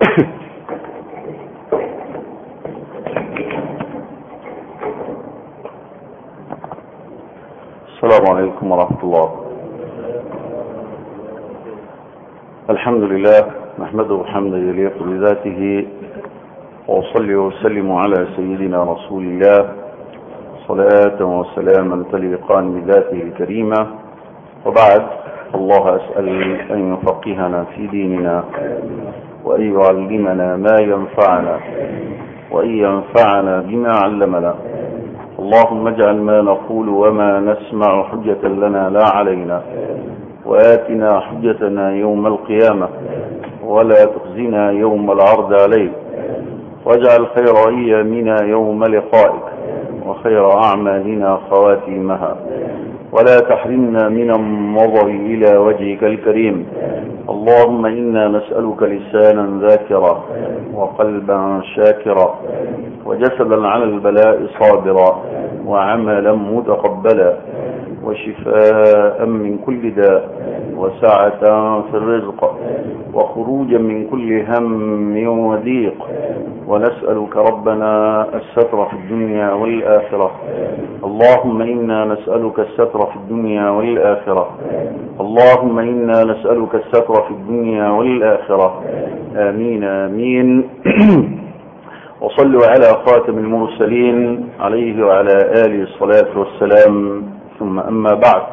السلام عليكم ورحمة الله الحمد لله نحمده حمدا يليق بذاته وأصلي وسلم على سيدنا رسول الله صلاة وسلاما تليقان بذاته الكريمة وبعد الله أسأل أن يفقهنا في ديننا وأن يعلمنا ما ينفعنا وأن ينفعنا بما علمنا اللهم اجعل ما نقول وما نسمع حجة لنا لا علينا وآتنا حجتنا يوم القيامة ولا تخزنا يوم العرض عليك واجعل خير أيامنا يوم لقائك وخير أعمالنا خواتيمها ولا تحرمنا من النظر إلى وجهك الكريم اللهم إنا نسألك لسانا ذاكرا وقلبا شاكرا وجسدا على البلاء صابرا وعملا متقبلا وشفاء من كل داء وسعة في الرزق وخروجا من كل هم وضيق ونسألك ربنا الستر في الدنيا والآخرة اللهم إنا نسألك الستر في الدنيا والآخرة اللهم إنا نسألك الستر في الدنيا والآخرة آمين آمين وصلوا على خاتم المرسلين عليه وعلى آله الصلاة والسلام ثم أما بعد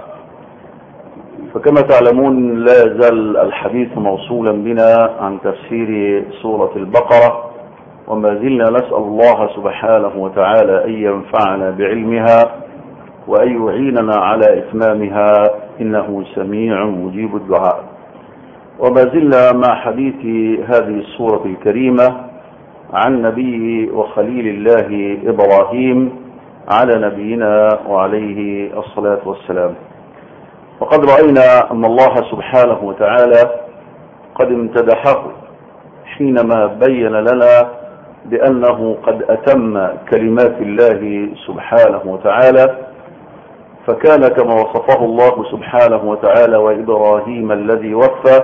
فكما تعلمون لا يزال الحديث موصولا بنا عن تفسير سورة البقرة وما زلنا نسأل الله سبحانه وتعالى أن ينفعنا بعلمها وأن يعيننا على إتمامها إنه سميع مجيب الدعاء وما زلنا مع حديث هذه السورة الكريمة عن نبيه وخليل الله إبراهيم على نبينا وعليه الصلاة والسلام وقد رأينا أن الله سبحانه وتعالى قد امتدحه حينما بين لنا بأنه قد أتم كلمات الله سبحانه وتعالى فكان كما وصفه الله سبحانه وتعالى وإبراهيم الذي وفى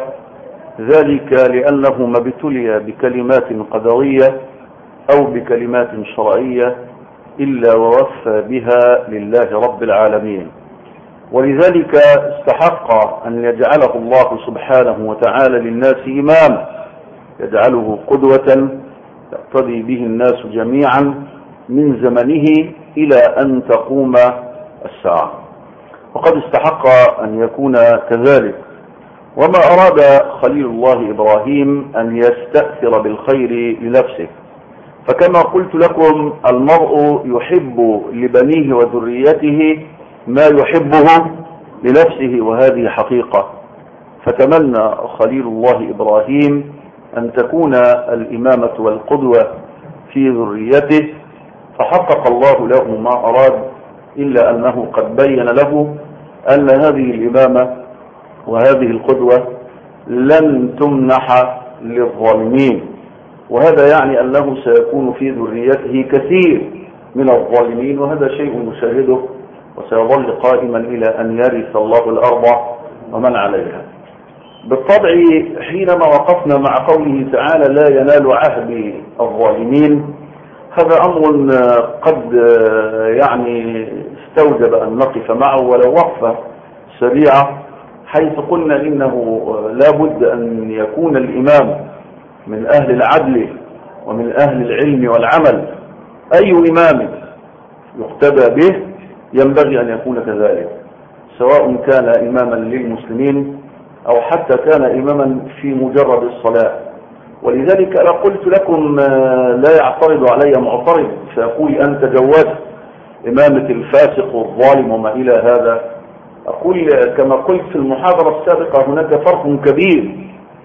ذلك لأنه ما ابتلي بكلمات قدرية أو بكلمات شرعية إلا ووفى بها لله رب العالمين ولذلك استحق أن يجعله الله سبحانه وتعالى للناس إماما يجعله قدوة يقتدي به الناس جميعا من زمنه إلى أن تقوم الساعة وقد استحق أن يكون كذلك وما أراد خليل الله إبراهيم أن يستأثر بالخير لنفسه فكما قلت لكم المرء يحب لبنيه وذريته ما يحبه لنفسه وهذه حقيقة فتمنى خليل الله إبراهيم أن تكون الإمامة والقدوة في ذريته فحقق الله له ما أراد إلا أنه قد بين له أن هذه الإمامة وهذه القدوة لن تمنح للظالمين وهذا يعني أنه سيكون في ذريته كثير من الظالمين وهذا شيء نشاهده وسيظل قائما إلى أن يرث الله الأرض ومن عليها بالطبع حينما وقفنا مع قوله تعالى لا ينال عهد الظالمين هذا أمر قد يعني استوجب أن نقف معه ولو وقفة سريعة حيث قلنا إنه لا بد أن يكون الإمام من أهل العدل ومن أهل العلم والعمل أي إمام يقتدى به ينبغي أن يكون كذلك سواء كان إماما للمسلمين أو حتى كان إماما في مجرد الصلاة ولذلك أنا قلت لكم لا يعترض علي معترض فيقول أنت جوزت إمامة الفاسق والظالم وما إلى هذا أقول كما قلت في المحاضرة السابقة هناك فرق كبير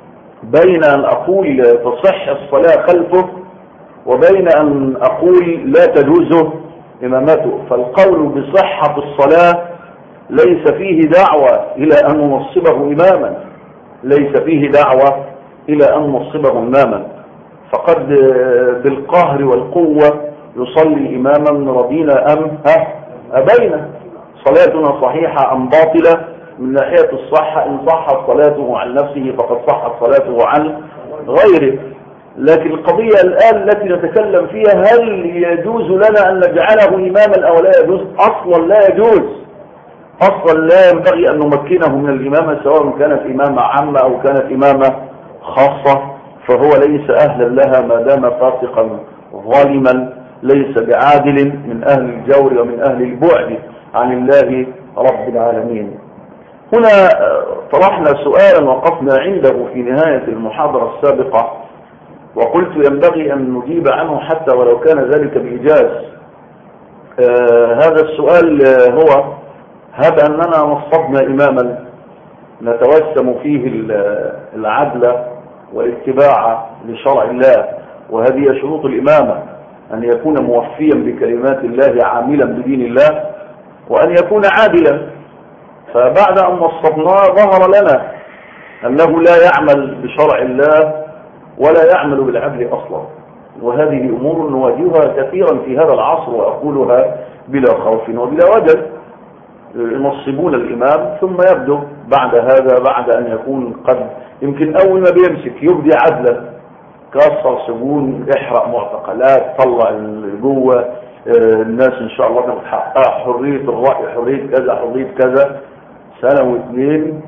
بين أن أقول تصح الصلاة خلفه وبين أن أقول لا تجوز إمامته فالقول بصحة الصلاة ليس فيه دعوة إلى أن ننصبه إماما ليس فيه دعوة إلى أن ننصبه إماما فقد بالقهر والقوة يصلي إماما رضينا أم ها أبينا صلاتنا صحيحة أم باطلة من ناحية الصحة إن صحت صلاته عن نفسه فقد صحت صلاته عن غيره لكن القضية الآن التي نتكلم فيها هل يجوز لنا أن نجعله إماما أو لا يجوز أصلا لا يجوز أصلا لا ينبغي أن نمكنه من الإمامة سواء كانت إمامة عامة أو كانت إمامة خاصة فهو ليس أهلا لها ما دام فاسقا ظالما ليس بعادل من أهل الجور ومن أهل البعد عن الله رب العالمين هنا طرحنا سؤالا وقفنا عنده في نهاية المحاضرة السابقة وقلت ينبغي أن نجيب عنه حتى ولو كان ذلك بإيجاز آه هذا السؤال هو هب أننا نصبنا إماما نتوسم فيه العدل والاتباع لشرع الله وهذه شروط الإمامة أن يكون موفيا بكلمات الله عاملا بدين الله وأن يكون عادلا فبعد أن نصبناه ظهر لنا أنه لا يعمل بشرع الله ولا يعمل بالعدل أصلا وهذه أمور نواجهها كثيرا في هذا العصر وأقولها بلا خوف وبلا وجل ينصبون الإمام ثم يبدو بعد هذا بعد أن يكون قد يمكن أول ما بيمسك يبدي عدلا كسر سجون احرق معتقلات طلع جوه الناس ان شاء الله تاخد حقها حريه الراي حريه كذا حريه كذا سنه واثنين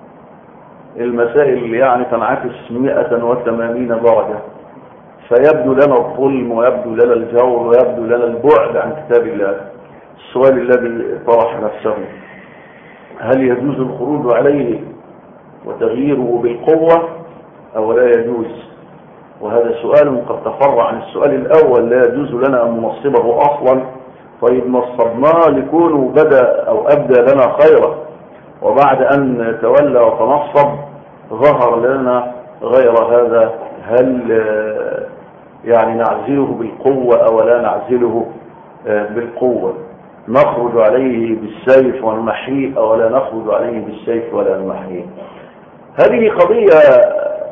المسائل اللي يعني تنعكس 180 درجه فيبدو لنا الظلم ويبدو لنا الجور ويبدو لنا البعد عن كتاب الله السؤال الذي طرح نفسه هل يجوز الخروج عليه وتغييره بالقوه او لا يجوز وهذا سؤال قد تفرع عن السؤال الأول لا يجوز لنا أن ننصبه أصلا طيب نصبناه لكونه بدأ أو أبدى لنا خيرا وبعد أن تولى وتنصب ظهر لنا غير هذا هل يعني نعزله بالقوة أو لا نعزله بالقوة نخرج عليه بالسيف ونمحيه أو لا نخرج عليه بالسيف ولا نمحيه هذه قضية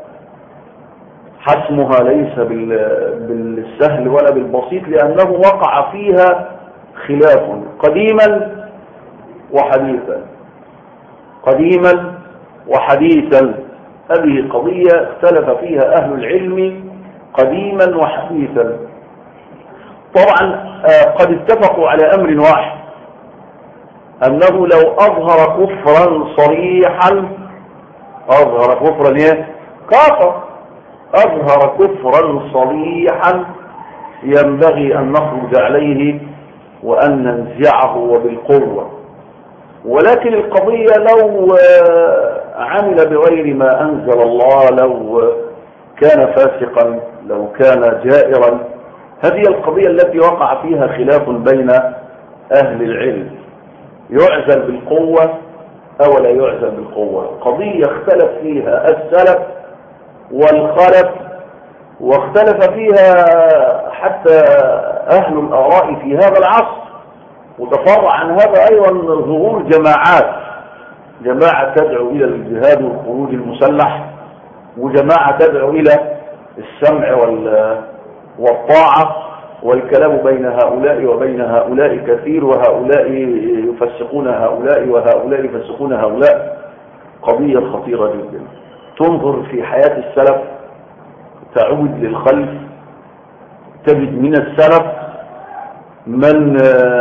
حسمها ليس بالسهل ولا بالبسيط لأنه وقع فيها خلاف قديما وحديثا قديما وحديثا هذه قضية اختلف فيها أهل العلم قديما وحديثا طبعا قد اتفقوا على أمر واحد أنه لو أظهر كفرا صريحا أظهر كفرا ايه كافر أظهر كفرا صريحا ينبغي أن نخرج عليه وأن ننزعه وبالقوة ولكن القضية لو عمل بغير ما أنزل الله لو كان فاسقا لو كان جائرا هذه القضية التي وقع فيها خلاف بين أهل العلم يعزل بالقوة أو لا يعزل بالقوة قضية اختلف فيها السلف والخلف واختلف فيها حتى أهل الآراء في هذا العصر وتفرع عن هذا أيضا ظهور جماعات جماعة تدعو إلى الجهاد والخروج المسلح وجماعة تدعو إلى السمع والطاعة والكلام بين هؤلاء وبين هؤلاء كثير وهؤلاء يفسقون هؤلاء وهؤلاء يفسقون هؤلاء قضية خطيرة جدا تنظر في حياة السلف تعود للخلف تجد من السلف من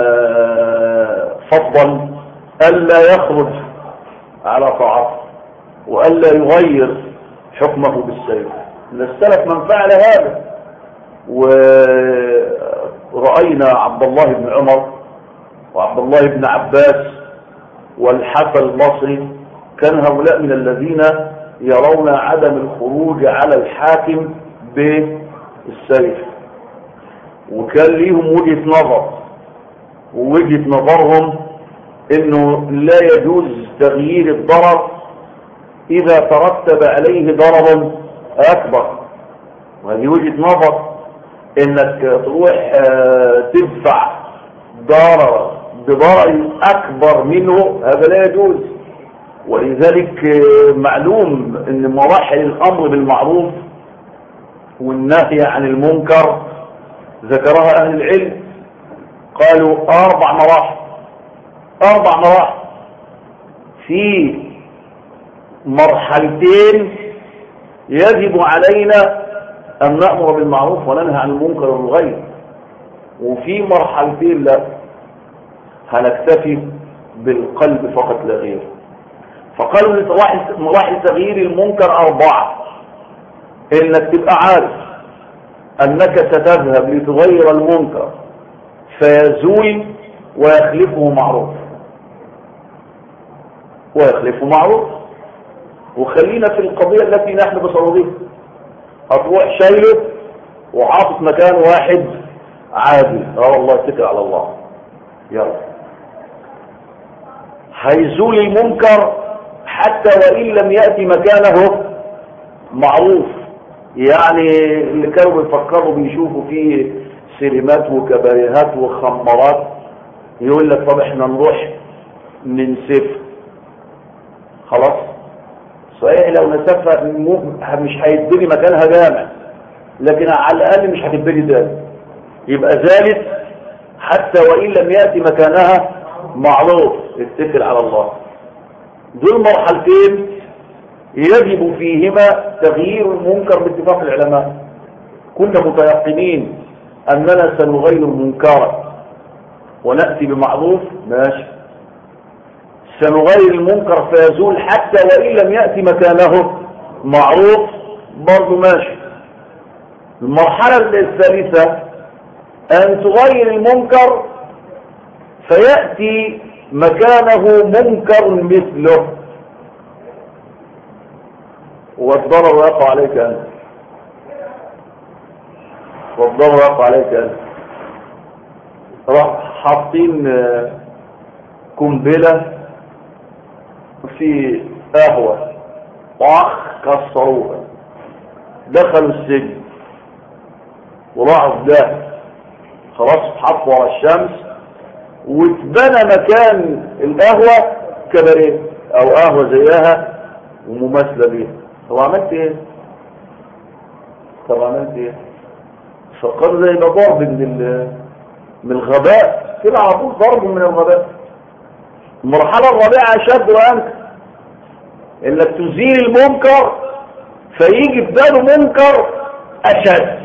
فضل ألا يخرج على طاعته وألا يغير حكمه بالسيف من السلف من فعل هذا ورأينا عبد الله بن عمر وعبد الله بن عباس والحسن البصري كان هؤلاء من الذين يرون عدم الخروج على الحاكم بالسيف وكان ليهم وجهة نظر ووجهة نظرهم انه لا يجوز تغيير الضرر اذا ترتب عليه ضرر اكبر وهذه وجهة نظر انك تروح تدفع ضرر بضرر اكبر منه هذا لا يجوز ولذلك معلوم ان مراحل الامر بالمعروف والنهي عن المنكر ذكرها اهل العلم قالوا اربع مراحل اربع مراحل في مرحلتين يجب علينا أن نأمر بالمعروف وننهى عن المنكر والغير وفي مرحلتين لا هنكتفي بالقلب فقط لا غير فقالوا مراحل تغيير المنكر أربعة إنك تبقى عارف أنك ستذهب لتغير المنكر فيزول ويخلفه معروف ويخلفه معروف وخلينا في القضية التي نحن بصددها هتروح شايله وحاطط مكان واحد عادي اه والله اتكل على الله يلا هيزول المنكر حتى وإن لم يأتي مكانه معروف يعني اللي كانوا بيفكروا بيشوفوا فيه سينمات وكباريهات وخمرات يقول لك طب احنا نروح ننسف خلاص صحيح لو نسفها مش هيتبني مكانها جامع لكن على الأقل مش هتتبني ده يبقى زالت حتى وإن لم يأتي مكانها معروف اتكل على الله دول مرحلتين يجب فيهما تغيير المنكر باتفاق العلماء كنا متيقنين أننا سنغير منكرا ونأتي بمعروف ماشي سنغير المنكر فيزول حتى وإن لم يأتي مكانه معروف برضه ماشي المرحلة الثالثة أن تغير المنكر فيأتي مكانه منكر مثله والضرر يقع عليك أنت والضرر يقع عليك أنت راح حاطين قنبله في قهوة طخ كسروها دخلوا السجن وراحوا في ده خلاص حطوا على الشمس واتبنى مكان القهوة كباريه او قهوة زيها ومماثلة بيها طب عملت ايه طب عملت ايه فقالوا زي ما ضرب من من الغباء كده على طول ضرب من الغباء المرحلة الرابعة أشد وأنت إنك تزيل المنكر فيجي في باله منكر أشد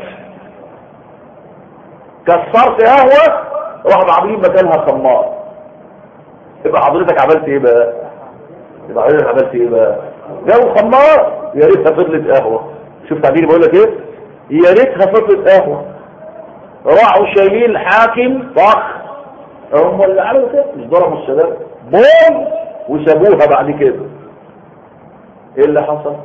كسرت قهوة راح عاملين مكانها خمار يبقى حضرتك عملت ايه بقى يبقى حضرتك عملت ايه بقى جو خمار يا ريتها فضلت قهوة شوف تعبيري بقول لك ايه يا ريتها فضلت قهوة راحوا شايلين حاكم طخ هم اللي عملوا كده مش ضربوا الشباب بوم وسابوها بعد كده ايه اللي حصل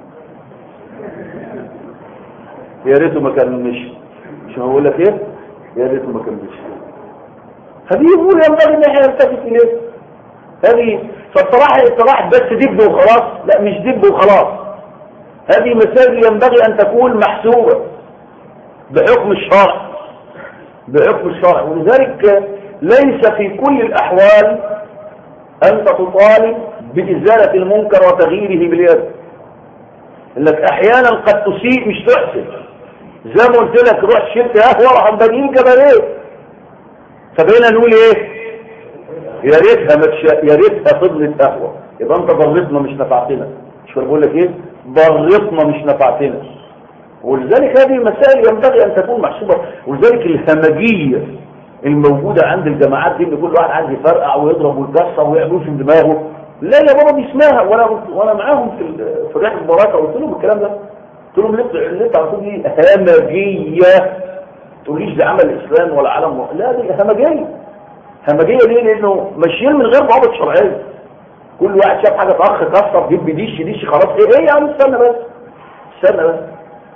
يا ريته ما كان مشي مش هقول لك ايه يا ريته ما كان مشي هذه امور ينبغي ان احنا نلتفت اليها هذه فالصراحه الصراحه بس دب وخلاص لا مش دب وخلاص هذه مسائل ينبغي ان تكون محسوبه بحكم الشرع بحكم الشرع ولذلك ليس في كل الاحوال انت تطالب بازاله المنكر وتغييره باليد انك احيانا قد تسيء مش تحسن زي ما قلت لك روح شربت قهوه راح مبنيين كباريه فبقينا نقول ايه يا ريتها متش... يا ريتها فضلت قهوه يبقى انت ضرتنا مش نفعتنا مش بقول لك ايه ضرتنا مش نفعتنا ولذلك هذه المسائل ينبغي ان تكون محسوبه ولذلك الهمجيه الموجوده عند الجماعات دي ان كل واحد عايز يفرقع ويضرب ويكسر ويعمل في دماغه لا يا بابا دي اسمها وانا وانا معاهم في في رحله البراكه قلت لهم الكلام ده قلت لهم اللي اللي انت عارفين دي همجيه تقوليش ده عمل الاسلام ولا عالم لا دي همجيه همجيه ليه لانه ماشيين من غير ضوابط شرعيه كل واحد شاف حاجه طخ كسر جيب ديش ديش خلاص ايه ايه يا عم استنى بس استنى بس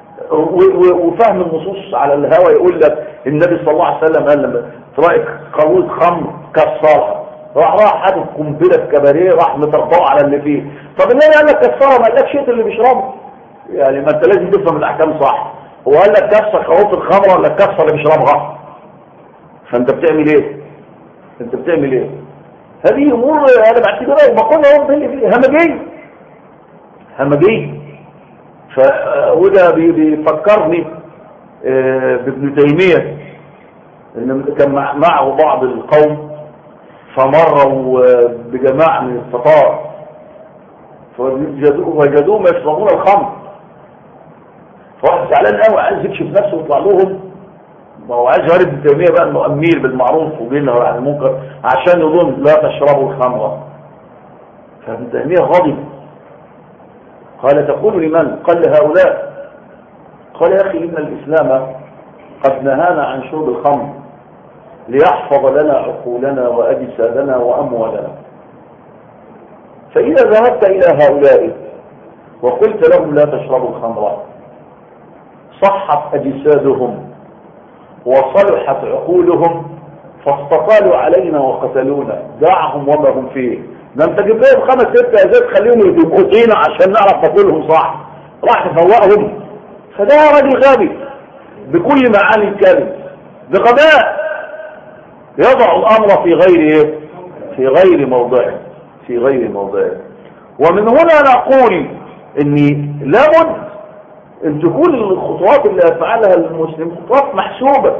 وفهم النصوص على الهوى يقول لك النبي صلى الله عليه وسلم قال لما تلاقي قارورة خمر كسرها راح راح حاطط قنبله في كباريه راح مطبقه على اللي فيه طب النبي قال لك كسرها ما قالكش انت اللي بيشربه يعني ما انت لازم تفهم الاحكام صح هو قال لك كسر قارورة الخمره ولا كسر اللي بيشربها فانت بتعمل ايه انت بتعمل ايه هذه امور انا بعتبرها وبقولها هو اللي فيه همجيه همجيه ف وده بيفكرني بابن تيمية ان كان معه بعض القوم فمروا بجماعة من التتار فوجدوهم يشربون الخمر فواحد زعلان قوي عايز يكشف نفسه ويطلع لهم ما هو عايز يهرب ابن تيميه بقى انه امير بالمعروف وبينهر عن المنكر عشان يظن لا تشربوا الخمر فابن تيميه غضب قال تقول لمن قال لهؤلاء قال يا اخي ان الاسلام قد نهانا عن شرب الخمر ليحفظ لنا عقولنا واجسادنا واموالنا فاذا ذهبت الى هؤلاء وقلت لهم لا تشربوا الخمر صحت اجسادهم وصلحت عقولهم فاستطالوا علينا وقتلونا دعهم وما هم فيه ده انت جيب لهم خمس ست ازاز خليهم يبقوا طينه عشان نعرف نقولهم صح راح تفوقهم فده راجل غبي بكل معاني الكلمه بغباء يضع الامر في غير ايه في غير موضعه في غير موضعه ومن هنا نقول اني لابد ان تكون الخطوات اللي افعلها المسلم خطوات محسوبة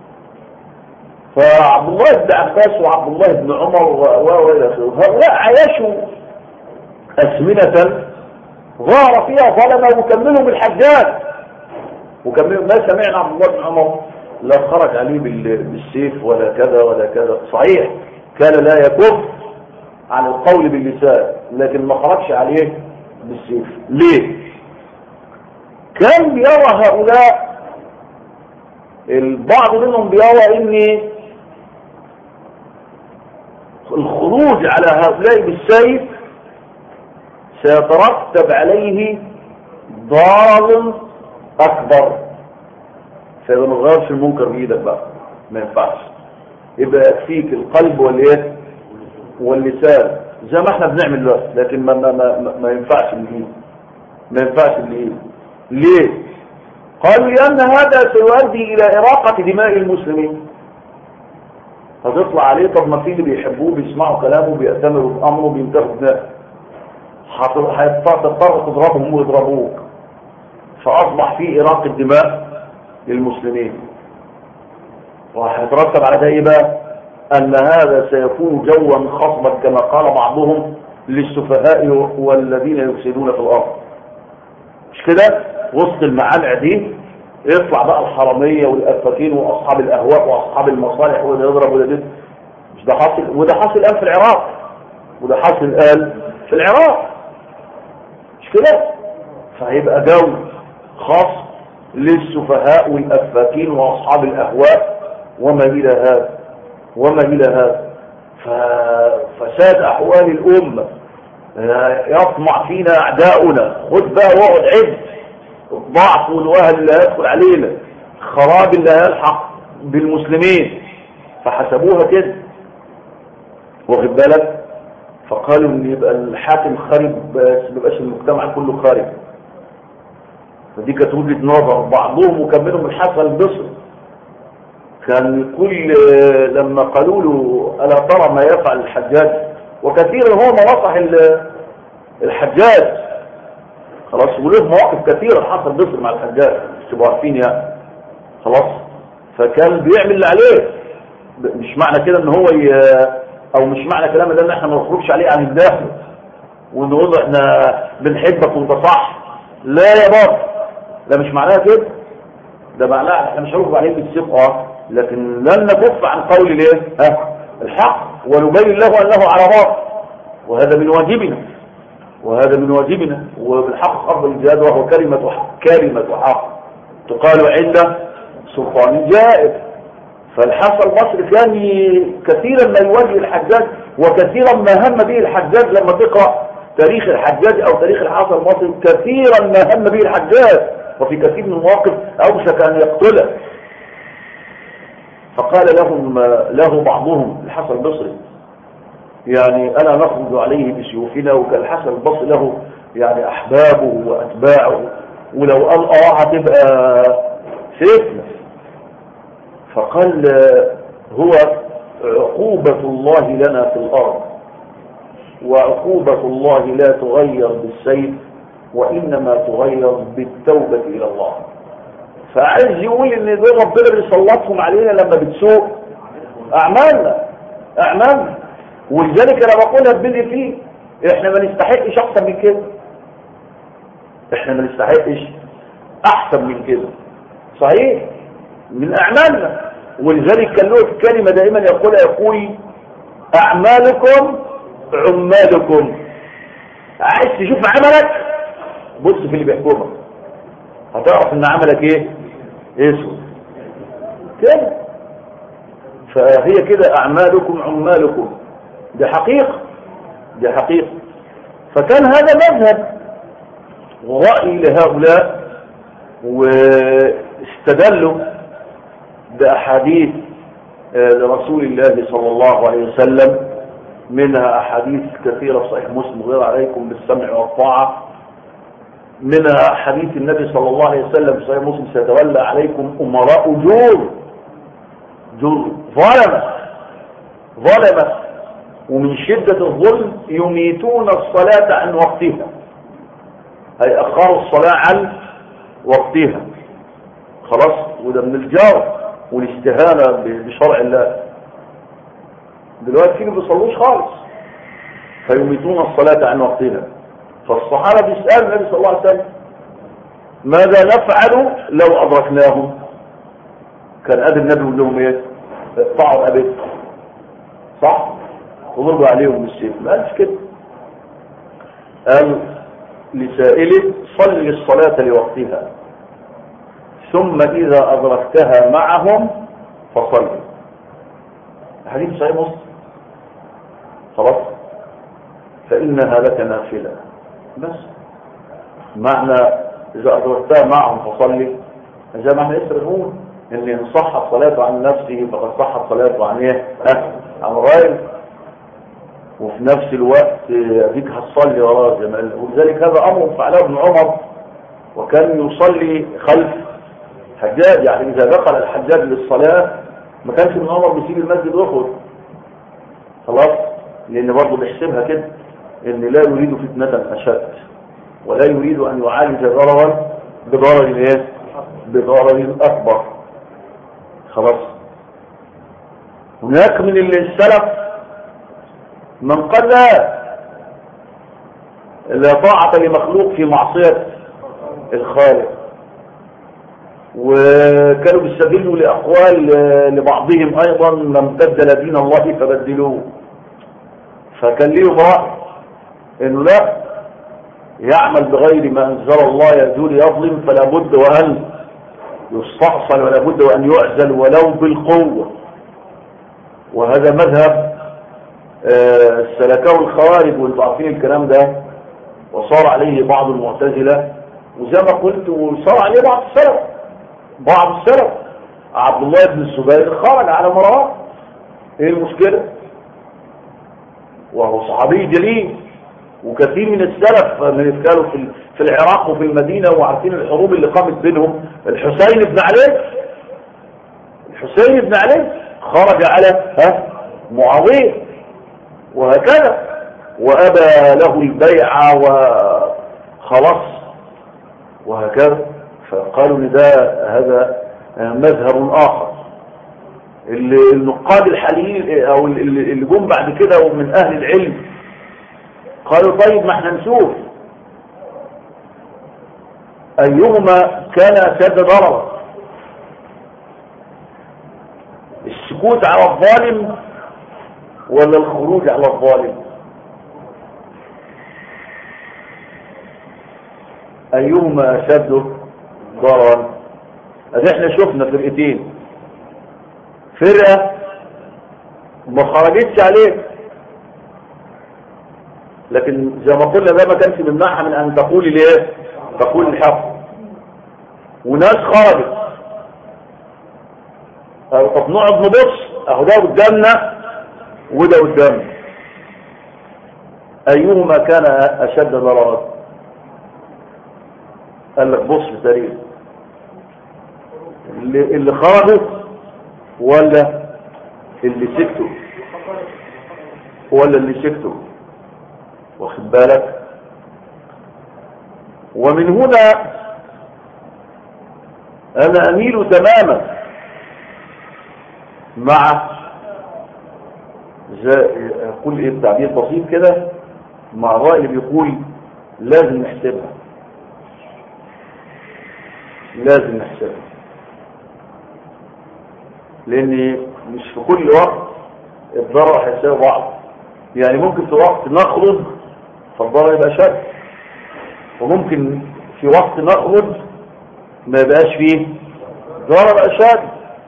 فعبد الله بن عباس وعبد الله بن عمر والى اخره هؤلاء عايشوا ازمنة ظهر فيها ظلمة وكملوا بالحجات وكملوا ما سمعنا عبد الله بن عمر لا خرج عليه بالسيف ولا كذا ولا كذا صحيح كان لا يكف عن القول باللسان لكن ما خرجش عليه بالسيف ليه كان بيرى هؤلاء البعض منهم بيرى ان الخروج على هؤلاء بالسيف سيترتب عليه ضرر اكبر فما نغيرش المنكر بايدك بقى ما ينفعش يبقى يكفيك القلب والايه واللسان زي ما احنا بنعمل دلوقتي لكن ما ما ما, ما ينفعش الايد ما ينفعش الايد ليه قالوا لأن هذا سيؤدي إلى إراقة دماء المسلمين هتطلع عليه طب ما في اللي بيحبوه بيسمعوا كلامه بيأتمروا بأمره بينتهوا بناء هتضطر تضربهم ويضربوك فأصبح في إراقة دماء للمسلمين وهيترتب على ده ايه بقى أن هذا سيكون جوا خصبا كما قال بعضهم للسفهاء والذين يفسدون في الأرض مش كده وسط المعالع دي يطلع بقى الحرامية والأفاكين وأصحاب الأهواء وأصحاب المصالح وده يضرب وده ده مش ده حاصل وده حاصل الآن في العراق وده حاصل الآن في العراق مش كده فهيبقى جو خاص للسفهاء والأفاكين وأصحاب الأهواء وما إلى هذا وما إلى هذا ففساد أحوال الأمة يطمع فينا أعداؤنا خد بقى واقعد عد الضعف والوهن اللي هيدخل علينا الخراب اللي هيلحق بالمسلمين فحسبوها كده واخد بالك فقالوا ان يبقى الحاكم خارب بس ما يبقاش المجتمع كله خارب فدي كانت وجهه نظر بعضهم وكملهم الحسن البصري كان كل لما قالوا له الا ترى ما يفعل الحجاج وكثيرا هو ما نصح الحجاج خلاص وله مواقف كثيرة حصل بصر مع الحجاج تبقوا عارفين يعني خلاص فكان بيعمل اللي عليه مش معنى كده ان هو ي... او مش معنى كلام ده ان احنا ما نخرجش عليه عن الداخل ونقول له احنا بنحبك وانت صح لا يا بابا ده مش معناها كده ده معناها احنا مش هنخرج عليه بالسيف اه لكن لن نكف عن قول الايه ها الحق ونبين له انه على باطل وهذا من واجبنا وهذا من واجبنا وبالحق أفضل الجهاد وهو كلمة حق كلمة حق تقال عند سلطان جائر فالحسن البصري كان كثيرا ما يواجه الحجاج وكثيرا ما هم به الحجاج لما تقرأ تاريخ الحجاج أو تاريخ الحسن البصري كثيرا ما هم به الحجاج وفي كثير من المواقف أوشك أن يقتله فقال لهم له بعضهم الحسن البصري يعني أنا نخرج عليه بسيوفنا وكالحسن البصري له يعني أحبابه وأتباعه ولو قال آه هتبقى فتنة فقال هو عقوبة الله لنا في الأرض وعقوبة الله لا تغير بالسيف وإنما تغير بالتوبة إلى الله فعايز يقول ان ده ربنا بيسلطهم علينا لما بتسوء أعمالنا أعمالنا ولذلك انا بقولها ببدء فيه احنا ما نستحقش اكتر من كده احنا ما نستحقش احسن من كده صحيح من اعمالنا ولذلك كان له الكلمه دائما يقول يقول اعمالكم عمالكم عايز تشوف عملك بص في اللي بيحكمك هتعرف ان عملك ايه اسود كده فهي كده اعمالكم عمالكم دي حقيقة دي حقيقة فكان هذا مذهب ورأي لهؤلاء واستدلوا بأحاديث لرسول الله صلى الله عليه وسلم منها أحاديث كثيرة صحيح مسلم غير عليكم بالسمع والطاعة منها حديث النبي صلى الله عليه وسلم في صحيح مسلم سيتولى عليكم أمراء جور جور ظلمة ظلمة ومن شدة الظلم يميتون الصلاة عن وقتها أي أخروا الصلاة عن وقتها خلاص وده من الجار والاستهانة بشرع الله دلوقتي فيه ما بيصلوش خالص فيميتون الصلاة عن وقتها فالصحابة بيسألوا النبي صلى الله عليه وسلم ماذا نفعل لو أدركناهم كان أبي النبي يقول لهم ايه اقطعوا أبيتكم صح وضربوا عليهم بالسيف ما قالش كده قال لسائله صلي الصلاة لوقتها ثم إذا أدركتها معهم فصلي حديث صحيح مسلم خلاص فإنها لك نافلة بس معنى إذا أدركتها معهم فصلي زي ما احنا لسه بنقول ان ان صحت صلاته عن نفسه فقد صحت صلاته عن ايه؟ عن غيره وفي نفس الوقت اديك هتصلي وراه زي ما قال ولذلك هذا امر فعله ابن عمر وكان يصلي خلف حجاج يعني اذا دخل الحجاج للصلاه ما كانش ابن عمر بيسيب المسجد ويخرج خلاص لان برضه بيحسبها كده ان لا يريد فتنه اشد ولا يريد ان يعالج ضررا بضرر ايه بضرر اكبر خلاص هناك من السلف من قال لا لا طاعة لمخلوق في معصية الخالق وكانوا بيستدلوا لأقوال لبعضهم أيضا من بدل دين الله فبدلوه فكان ليهم رأي إنه لا يعمل بغير ما أنزل الله يزول يظلم فلا بد وأن يستحصل ولا بد وأن يعزل ولو بالقوة وهذا مذهب سلكه الخوارج وانتم عارفين الكلام ده وصار عليه بعض المعتزلة وزي ما قلت وصار عليه بعض السلف بعض السلف عبد الله بن الزبير خرج على مروان ايه المشكلة وهو صحابي جليل وكثير من السلف من كانوا في في العراق وفي المدينة وعارفين الحروب اللي قامت بينهم الحسين بن علي الحسين بن علي خرج على ها معاوية وهكذا وأبى له البيعة وخلاص وهكذا فقالوا لده هذا مذهب آخر النقاد الحاليين أو اللي جم بعد كده ومن أهل العلم قالوا طيب ما احنا نشوف أيهما كان أشد ضررا السكوت على الظالم ولا الخروج على الظالم أيهما أشد ضررا أدي احنا شفنا فرقتين فرقة ما خرجتش عليه لكن زي ما قلنا ده ما كانش بيمنعها من أن تقول ليه تقول الحق وناس خرجت طب نقعد نبص اهو ده قدامنا وده قدامنا ايهما كان اشد ضررا قال لك بص في التاريخ اللي, اللي خرجوا ولا اللي سكتوا ولا اللي سكتوا واخد بالك ومن هنا انا اميل تماما مع اقول ايه تعبير بسيط كده مع الرأي اللي بيقول لازم نحسبها لازم نحسبها لان مش في كل وقت الضرر هيساوي بعض يعني ممكن في وقت نخرج فالضرر يبقى شد وممكن في وقت نخرج ما يبقاش فيه ضرر اشد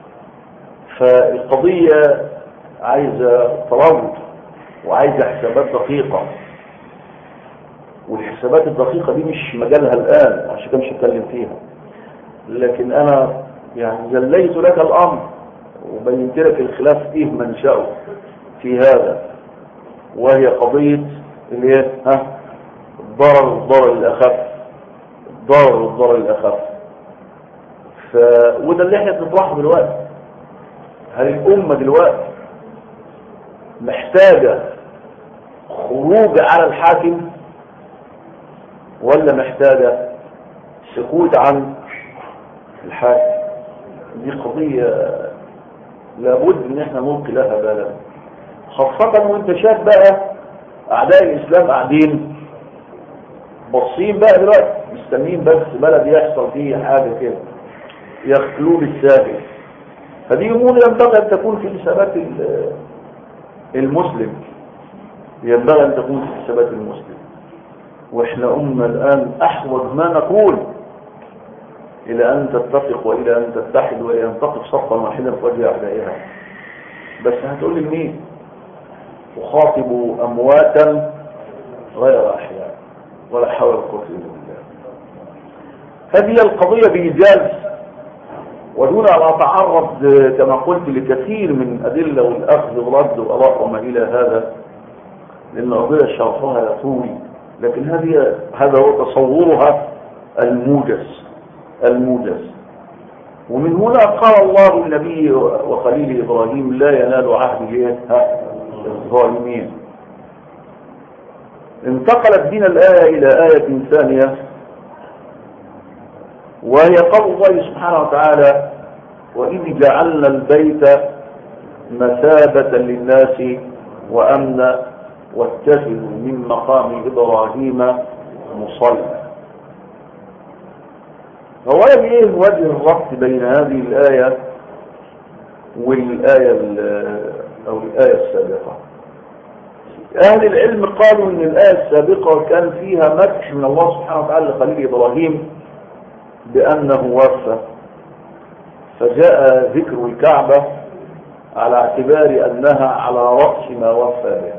فالقضية عايزة تروض وعايزة حسابات دقيقة والحسابات الدقيقة دي مش مجالها الآن عشان كده مش هتكلم فيها لكن أنا يعني زليت لك الأمر وبينت لك الخلاف إيه منشأه في هذا وهي قضية اللي هي ها الضرر والضرر الأخف الضرر والضرر الأخف ف... وده اللي احنا بنطرحه دلوقتي هل الأمة دلوقتي محتاجة خروج على الحاكم ولا محتاجة سكوت عن الحاكم دي قضية لابد ان احنا نلقي لها بالا خاصة وانت شايف بقى اعداء الاسلام قاعدين باصين بقى دلوقتي مستنيين بس بلد يحصل فيه حاجة كده يخلوه بالساهل هذه امور ينبغي ان تكون في حسابات المسلم ينبغي ان تكون في حسابات المسلم واحنا امه الان احوج ما نقول الى ان تتفق والى ان تتحد والى ان تقف صفا واحدا في وجه اعدائها بس هتقول لي مين اخاطب امواتا غير احياء ولا حول ولا قوه الا بالله هذه القضيه بايجاز ودون ان اتعرض كما قلت لكثير من ادله والاخذ والرد واراء وما الى هذا لان قضيه شرحها يطول لكن هذه هذا هو تصورها الموجز الموجز ومن هنا قال الله النبي وخليل ابراهيم لا ينال عهد الظالمين انتقلت بنا الايه الى ايه ثانيه وهي قول الله سبحانه وتعالى وإذ جعلنا البيت مثابة للناس وأمنا واتخذوا من مقام إبراهيم مصلى هو ايه وجه الربط بين هذه الآية والآية أو الآية السابقة أهل العلم قالوا أن الآية السابقة كان فيها مدح من الله سبحانه وتعالى لخليل إبراهيم بأنه وفى فجاء ذكر الكعبة على اعتبار أنها على رأس ما وفى به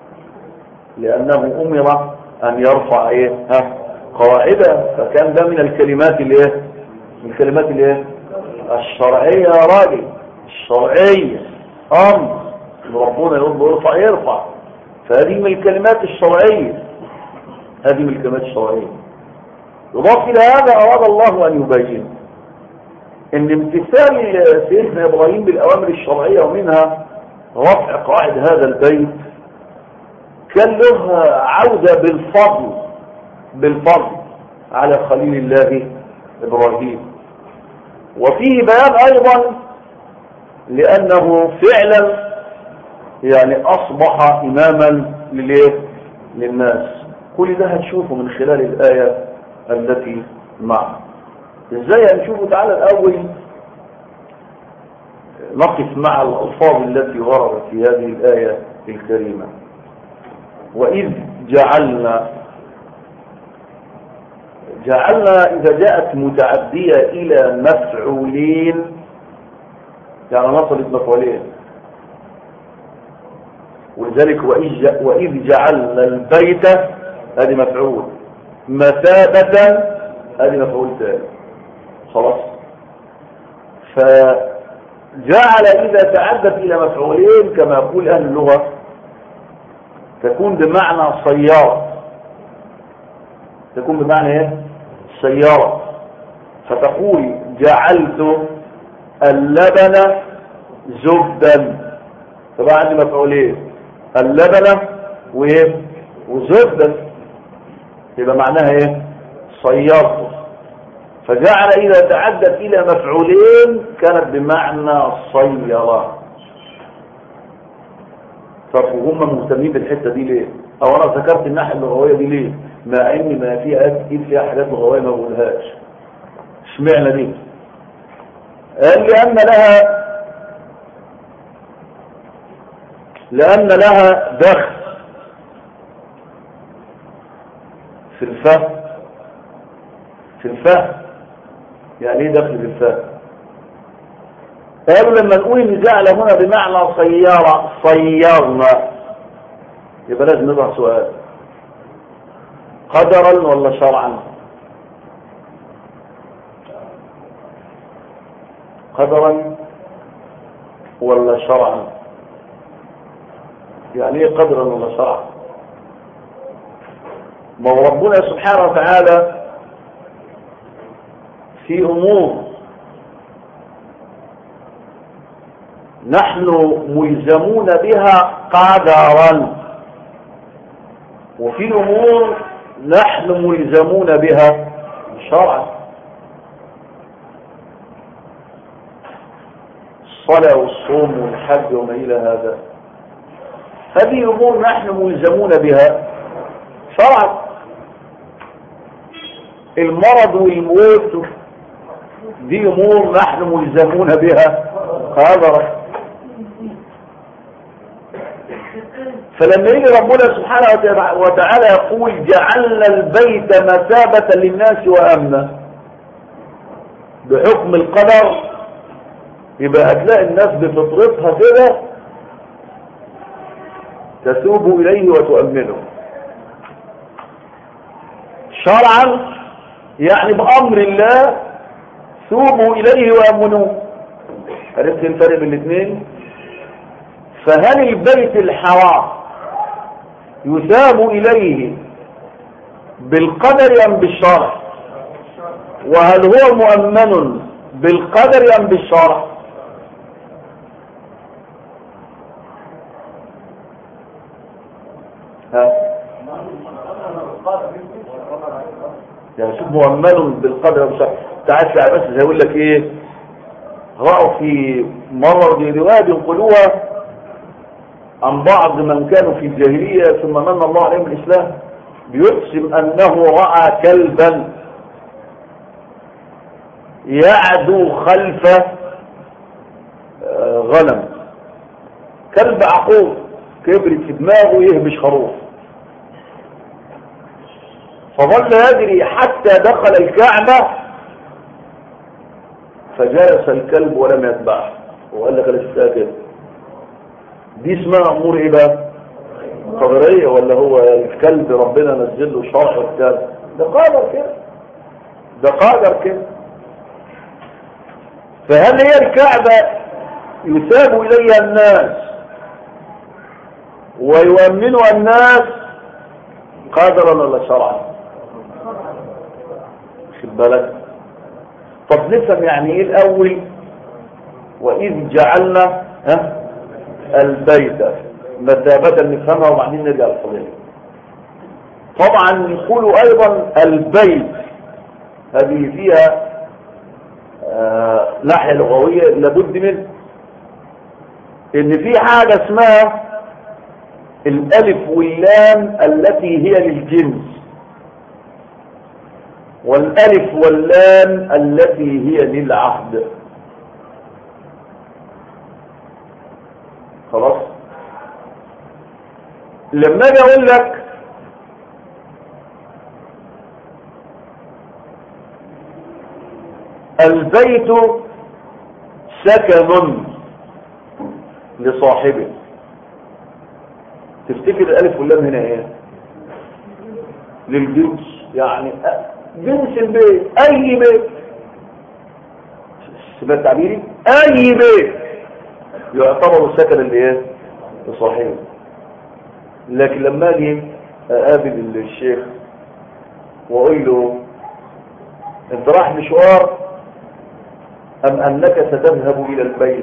لأنه أمر أن يرفع إيه ها قواعده فكان ده من الكلمات الايه من الكلمات الايه الشرعية يا راجل الشرعية أمر ربنا يقول يرفع يرفع فهذه من الكلمات الشرعية هذه من الكلمات الشرعية يضاف إلى هذا أراد الله أن يبين ان امتثال سيدنا ابراهيم بالاوامر الشرعيه ومنها رفع قواعد هذا البيت كان له عوده بالفضل بالفضل على خليل الله ابراهيم وفيه بيان ايضا لانه فعلا يعني اصبح اماما للايه للناس كل ده هتشوفه من خلال الايه التي معه ازاي هنشوفه تعالى الاول نقف مع الالفاظ التي وردت في هذه الايه الكريمه واذ جعلنا جعلنا اذا جاءت متعديه الى مفعولين يعني نصلت مفعولين ولذلك واذ جعلنا البيت هذه مفعول مثابه هذه مفعول ثاني خلاص فجعل إذا تعدت إلى مفعولين كما يقول أهل اللغة تكون بمعنى سيارة تكون بمعنى ايه سيارة فتقول جعلت اللبن زبدا طبعا عندي مفعولين اللبن وايه وزبدا يبقى معناها ايه صيرته فجعل إذا تعدت إلى مفعولين كانت بمعنى الصيرة طب وهم مهتمين بالحتة دي ليه أو أنا ذكرت الناحية اللغوية دي ليه مع إن ما في آيات كتير فيها حاجات لغوية ما بقولهاش اشمعنى دي قال لأن لها لأن لها دخل في الفهم في الفهم يعني ايه دخل في الفهم قالوا لما نقول ان جعل هنا بمعنى صيارة صيرنا يبقى لازم نضع سؤال قدرا ولا شرعا قدرا ولا شرعا يعني ايه قدرا ولا شرعا ما هو ربنا سبحانه وتعالى في امور نحن ملزمون بها قدرا وفي امور نحن ملزمون بها شرعا الصلاة والصوم والحج وما إلى هذا هذه أمور نحن ملزمون بها شرعا المرض والموت دي أمور نحن ملزمون بها قدرا فلما يجي ربنا سبحانه وتعالى يقول جعلنا البيت مثابة للناس وأمنا بحكم القدر يبقى هتلاقي الناس بفطرتها كده تتوب إليه وتؤمنه شرعا يعني بأمر الله توبوا إليه وأمنوه عرفت الفرق بين الاثنين فهل البيت الحرام يثاب إليه بالقدر أم بالشرع وهل هو مؤمن بالقدر أم بالشرع ها يعني شوف مؤمن بالقدر أم بالشرع تعال بس هقول لك ايه رأوا في مرة دي رواية بينقلوها عن بعض من كانوا في الجاهلية ثم من الله عليهم الإسلام بيقسم أنه رأى كلبا يعدو خلف غنم كلب عقوب كبرت في دماغه يهبش خروف فظل يجري حتى دخل الكعبة فجلس الكلب ولم يتبعه وقال لك لسه كده دي اسمها امور ايه بقى قدريه ولا هو الكلب ربنا نزل له شرع الكلب ده قادر كده ده قادر كده فهل هي الكعبة يثاب إليها الناس ويؤمنها الناس قادرا ولا شرعا خد بالك طب نفهم يعني ايه الاول واذ جعلنا ها البيت مثابة نفهمها وبعدين نرجع للقضية طبعا يقولوا ايضا البيت هذه فيها آه ناحية لغوية لابد منه ان في حاجة اسمها الالف واللام التي هي للجنس والالف واللام التي هي للعهد خلاص لما اجي اقول لك البيت سكن لصاحبه تفتكر الالف واللام هنا ايه للجنس يعني جنس البيت اي بيت سمعت تعبيري اي بيت يعتبر سكن الايه لصاحبه لكن لما اجي اقابل الشيخ واقول له انت رايح مشوار ام انك ستذهب الى البيت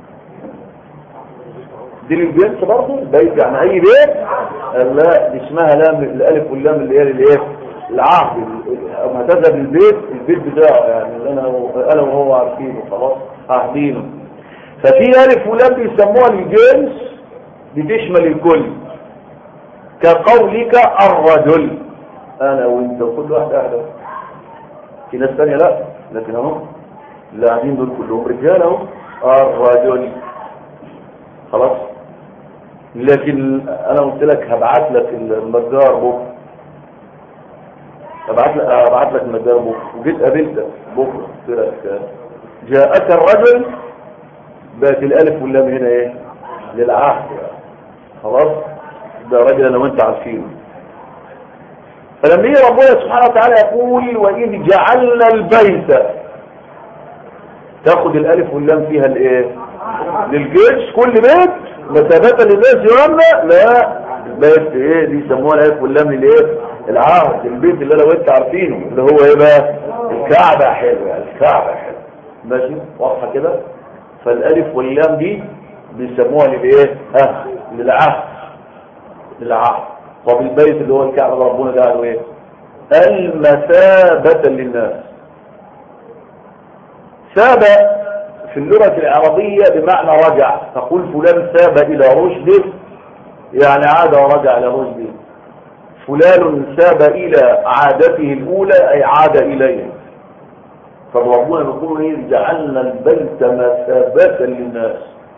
دي للجنس برضه البيت يعني اي بيت قال لا دي اسمها لام الالف واللام اللي هي الايه العهد اما تذهب البيت البيت بتاعه يعني اللي انا انا وهو عارفينه خلاص عارفينه ففي الف ولام بيسموها الجنس بتشمل الكل كقولك الرجل انا وانت وكل واحد اهلا في ناس ثانيه لا لكن اهو اللي قاعدين دول كلهم رجال اهو الرجل خلاص لكن انا قلت لك هبعت لك النجار بكره هبعت لك هبعت لك النجار بكره وجيت قابلتك بكره قلت لك جاءك الرجل بقت الالف واللام هنا ايه للعهد خلاص ده راجل انا وانت عارفينه فلما يجي ربنا سبحانه وتعالى يقول وإذ جعلنا البيت تاخد الالف واللام فيها الايه للجيش كل بيت مسافة للناس يومنا لا بيت ايه دي يسموها الالف واللام للايه العهد البيت اللي انا وانت عارفينه اللي هو ايه بقى الكعبة حلوة الكعبة حلوة ماشي واضحة كده فالالف واللام دي بيسموها للايه ها للعهد للعهد طب البيت اللي هو الكعبة ده ربنا ده قالوا ايه المثابة للناس ثاب في اللغة العربية بمعنى رجع تقول فلان ثاب إلى رشده يعني عاد ورجع إلى رشده فلان ثاب إلى عادته الأولى أي عاد إليه فربنا يقول إيه جعلنا البيت مثابة للناس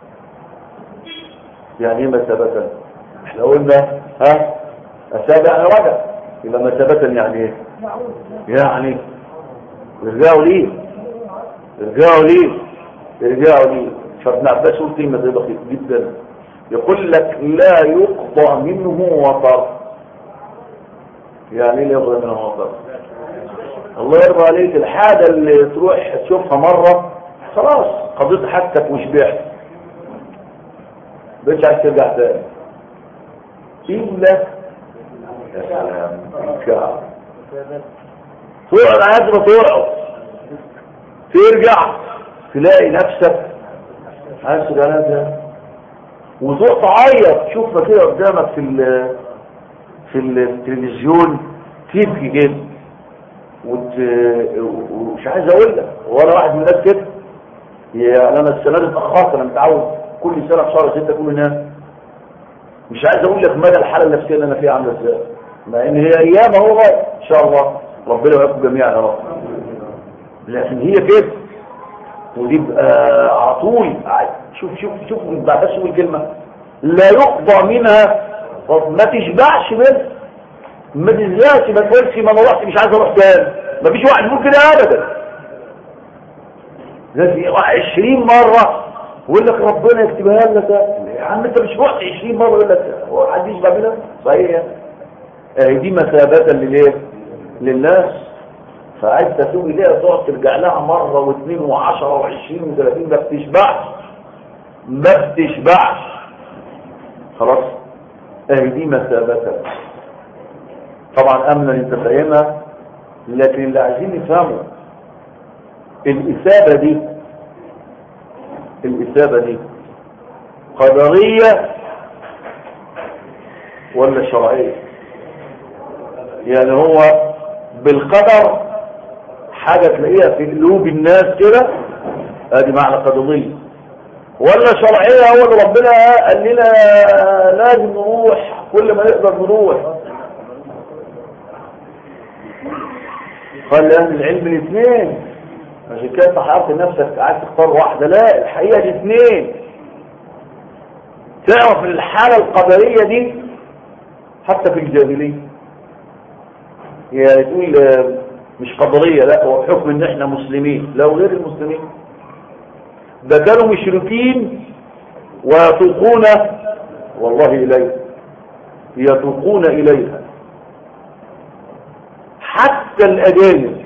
يعني ايه مثابة احنا قلنا ها أثاب يعني رجع يبقى مثابة يعني ايه يعني رجعوا ليه ارجعوا ليه ارجعوا ليه فابن عباس يقول كلمه زي دقيق جدا يقول لك لا يقضى منه وطر يعني ايه لا يقضى منه وطر الله يرضى عليك الحاجه اللي تروح تشوفها مره خلاص قضيت حاجتك وشبعت مش عايز ترجع تاني الا يا سلام الكعب تقعد عايز ما تقعد ترجع تلاقي نفسك عايز ده وتروح تعيط تشوفها كده قدامك في ال في التلفزيون تبكي كده وت... ومش عايز اقول لك ولا واحد من الناس كده يعني انا السنه دي اتاخرت انا متعود كل سنه في شهر 6 اكون هناك مش عايز اقول لك مدى الحاله النفسيه اللي انا فيها عامله ازاي مع ان هي ايام اهو ان شاء الله ربنا يوفقكم جميعا يا رب لكن هي كده ودي بقى على طول شوف شوف شوف بس الكلمه لا يقضى منها ما تشبعش منها ما تزهقش ما تقولش ما انا رحت مش عايز اروح تاني ما فيش واحد يقول كده ابدا لازم 20 مره ويقول لك ربنا يكتبها لك يا عم انت مش رحت 20 مره يقول لك هو حد يشبع منها صحيح اهي دي مثابه للايه للناس فعايز تتوب اليها تقعد ترجع لها مره واثنين وعشرة وعشرين وثلاثين ما بتشبعش ما بتشبعش خلاص اهي دي مثابتها طبعا امنا انت فاهمها لكن اللي عايزين نفهمه الاثابه دي الاثابه دي قدريه ولا شرعيه يعني هو بالقدر حاجة تلاقيها في قلوب الناس كده ادي معنى قدرية ولا شرعية هو اللي ربنا قال لنا لازم نروح كل ما نقدر نروح قال لأهل العلم الاثنين عشان كده انت حيرت نفسك عايز تختار واحدة لا الحقيقة الاثنين تعرف الحالة القدرية دي حتى في الجاهلية يعني تقول مش قدرية لا هو بحكم ان احنا مسلمين لو غير المسلمين ده كانوا مشركين ويتوقون والله إليه يتوقون إليها حتى الأجانب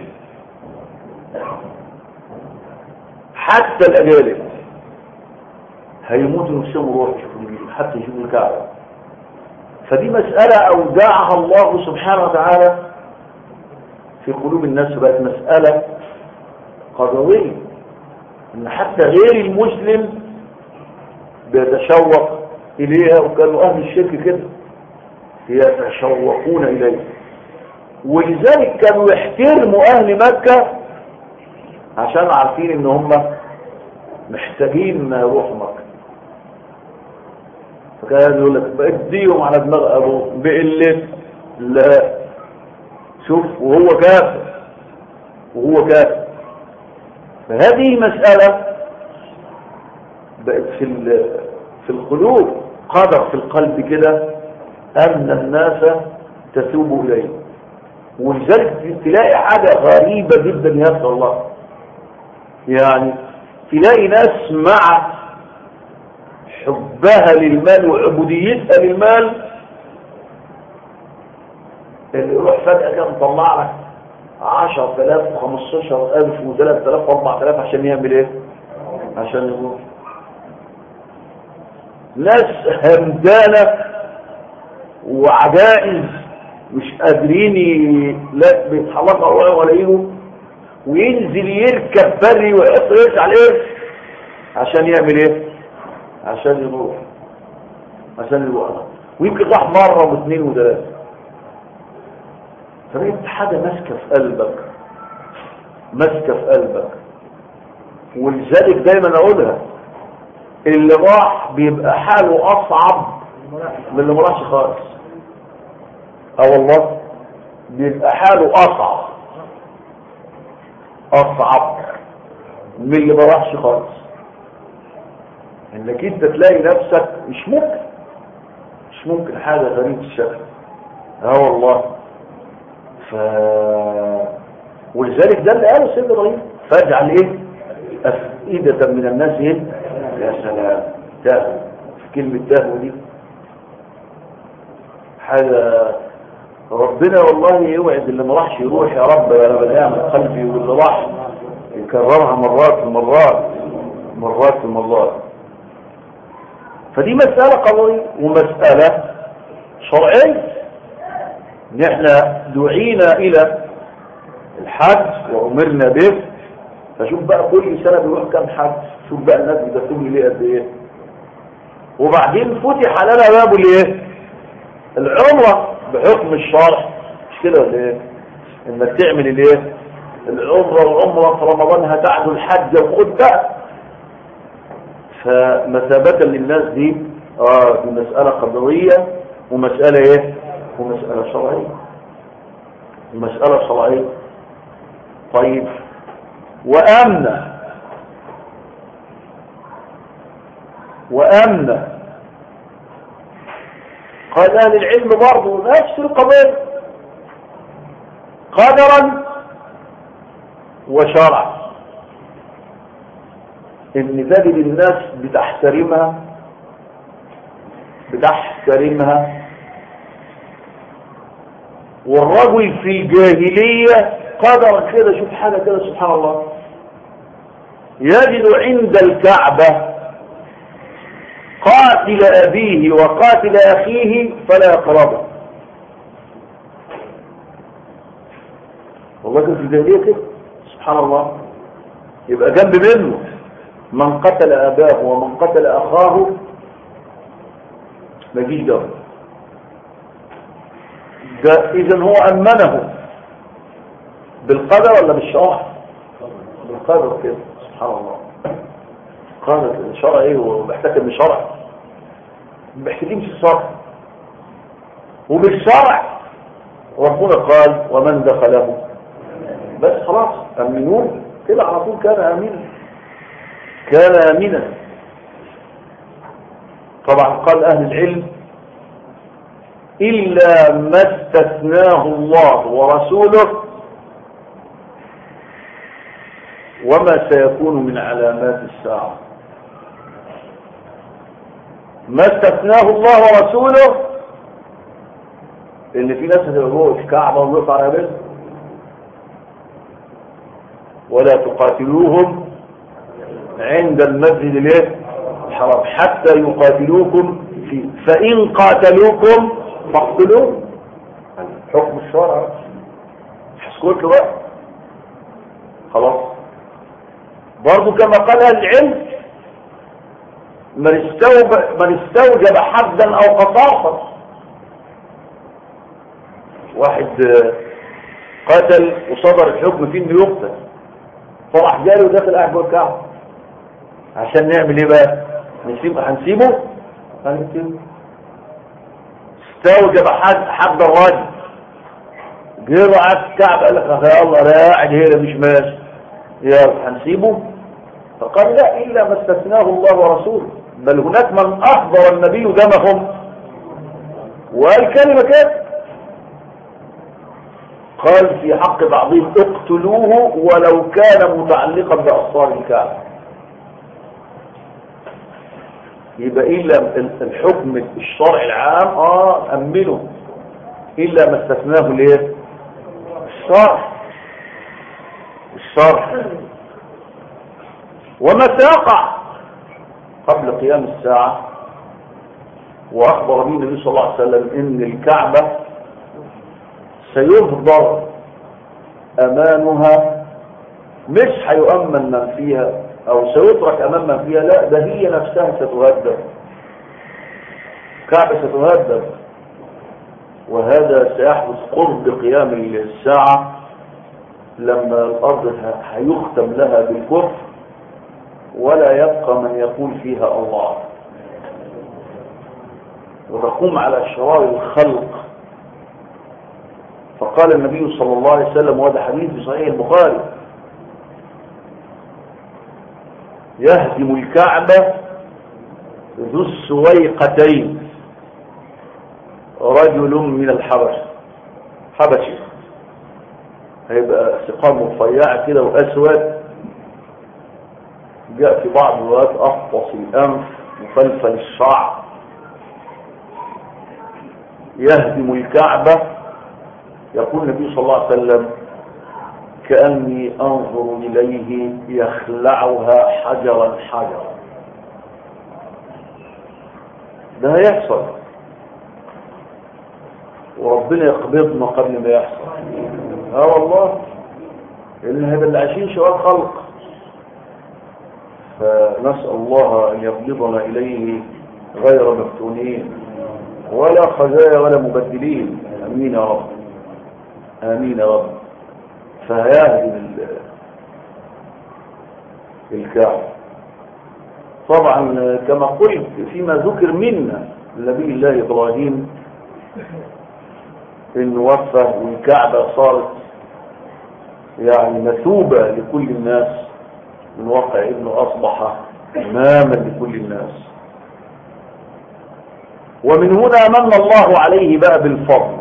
حتى الأجانب هيموتوا نفسهم وروح يشوفوا حتى يشوفوا الكعبة فدي مسألة أودعها الله سبحانه وتعالى في قلوب الناس بقت مسألة قضوية ان حتى غير المسلم بيتشوق اليها وكانوا اهل الشرك كده يتشوقون اليه ولذلك كانوا يحترموا اهل مكة عشان عارفين ان هم محتاجين ان يروحوا مكة فكان يقول لك بديهم على دماغ ابوه بقلة لا شوف وهو كافر وهو كافر فهذه مسألة بقت في في القلوب قدر في القلب كده أن الناس تتوب إليه ولذلك تلاقي حاجة غريبة جدا يا الله يعني تلاقي ناس مع حبها للمال وعبوديتها للمال اللي يروح فجأة كده مطلع لك 10000 و15000 و3000 و4000 عشان يعمل ايه؟ عشان يروح ناس همدانة وعجائز مش قادرين لا بيتحلقوا ولا يجوا وينزل يركب بري ويحط ايش على ايه عشان يعمل ايه عشان يروح عشان يروح ويمكن راح مرة واثنين وثلاثة فبقيت حاجة ماسكة في قلبك ماسكة في قلبك ولذلك دايما اقولها اللي راح بيبقى حاله اصعب من اللي ما راحش خالص اه والله بيبقى حاله اصعب اصعب من اللي ما راحش خالص انك انت تلاقي نفسك مش ممكن مش ممكن حاجة غريب الشكل اه والله ف ولذلك ده اللي قاله سيدنا ابراهيم فاجعل ايه افئدة من الناس ايه يا سلام تاهو في كلمة تاهو دي حاجة ربنا والله يوعد اللي ما راحش يروح يا رب انا بدأ من قلبي واللي راح يكررها مرات ومرات مرات ومرات فدي مسألة قضية ومسألة شرعية ان احنا دعينا الى الحج وامرنا به فشوف بقى كل سنة بيروح كام حج شوف بقى الناس بتكتب لي قد ايه وبعدين فتح لنا باب الايه العمرة بحكم الشرع مش كده ولا ايه انك تعمل الايه العمرة والعمرة في رمضان هتعدوا الحج وخد بقى فمثابة للناس دي اه دي مسألة قدرية ومسألة ايه ومسألة شرعية مسألة شرعية طيب وأمن وأمن قال أهل العلم برضه نفس القضية قدرا وشرعا ان تجد الناس بتحترمها بتحترمها والرجل في الجاهلية قدر كده شوف حاجة كده سبحان الله يجد عند الكعبة قاتل أبيه وقاتل أخيه فلا يقربه والله كان في الجاهلية كده سبحان الله يبقى جنب منه من قتل أباه ومن قتل أخاه ما يجيش ده ده إذا هو أمنه بالقدر ولا بالشرع بالقدر كده سبحان الله قدر الشرع ايه ومحتكم بشرع ما بيحتكمش الشرع وبالشرع ربنا قال ومن دخله بس خلاص امنوه كده على طول كان امنا كان امنا طبعا قال اهل العلم الا ما استثناه الله ورسوله وما سيكون من علامات الساعة ما استثناه الله ورسوله ان في ناس هتبقى الكعبة ونقف على بس ولا تقاتلوهم عند المسجد الايه الحرام حتى يقاتلوكم فيه فإن قاتلوكم فاقتلوهم حكم الشرع حسكوت بقى خلاص برضو كما قال أهل العلم من استوجب, من استوجب حدا أو قصاصا واحد قتل وصدر الحكم فيه انه يقتل فراح جاري وداخل قاعد جوه الكعبه عشان نعمل ايه بقى نسيبه هنسيبه هنسيبه استوجب حد حد الراجل جه قعد في الكعبه قال لك يا الله راعد هنا مش ماشي يا هنسيبه فقال لا إلا ما استثناه الله ورسوله بل هناك من أحضر النبي دمهم وقال كلمة كده قال في حق بعضهم اقتلوه ولو كان متعلقا بأسرار الكعبة يبقى إلا الحكم الشرع العام آه أمنه إلا ما استثناه ليه الشرع الشرع وما سيقع قبل قيام الساعة وأخبر به النبي صلى الله عليه وسلم إن الكعبة سيهضر أمانها مش هيؤمن من فيها أو سيترك أمام من فيها لا ده هي نفسها ستهدم كعبة ستهدم وهذا سيحدث قرب قيام الساعة لما الأرض هيختم لها بالكفر ولا يبقى من يقول فيها الله وتقوم على شرار الخلق فقال النبي صلى الله عليه وسلم وهذا حديث في صحيح البخاري يهدم الكعبة ذو السويقتين رجل من الحبش حبشي هيبقى سقام رفيعة كده وأسود جاء في بعض الوقت أفطس الأنف مفلفل الشعر يهدم الكعبة يقول النبي صلى الله عليه وسلم كأني أنظر إليه يخلعها حجرا حجرا ده هيحصل وربنا يقبضنا قبل ما يحصل اه والله لان هيبقى اللي عايشين شوال خلق فنسأل الله أن يقبضنا إليه غير مفتونين ولا خزايا ولا مبدلين أمين يا رب آمين يا رب فهيهدم الكعب طبعا كما قلت فيما ذكر منا نبي الله إبراهيم إنه وفى والكعبة صارت يعني مثوبة لكل الناس من واقع ابنه أصبح إماما لكل الناس ومن هنا من الله عليه بقى بالفضل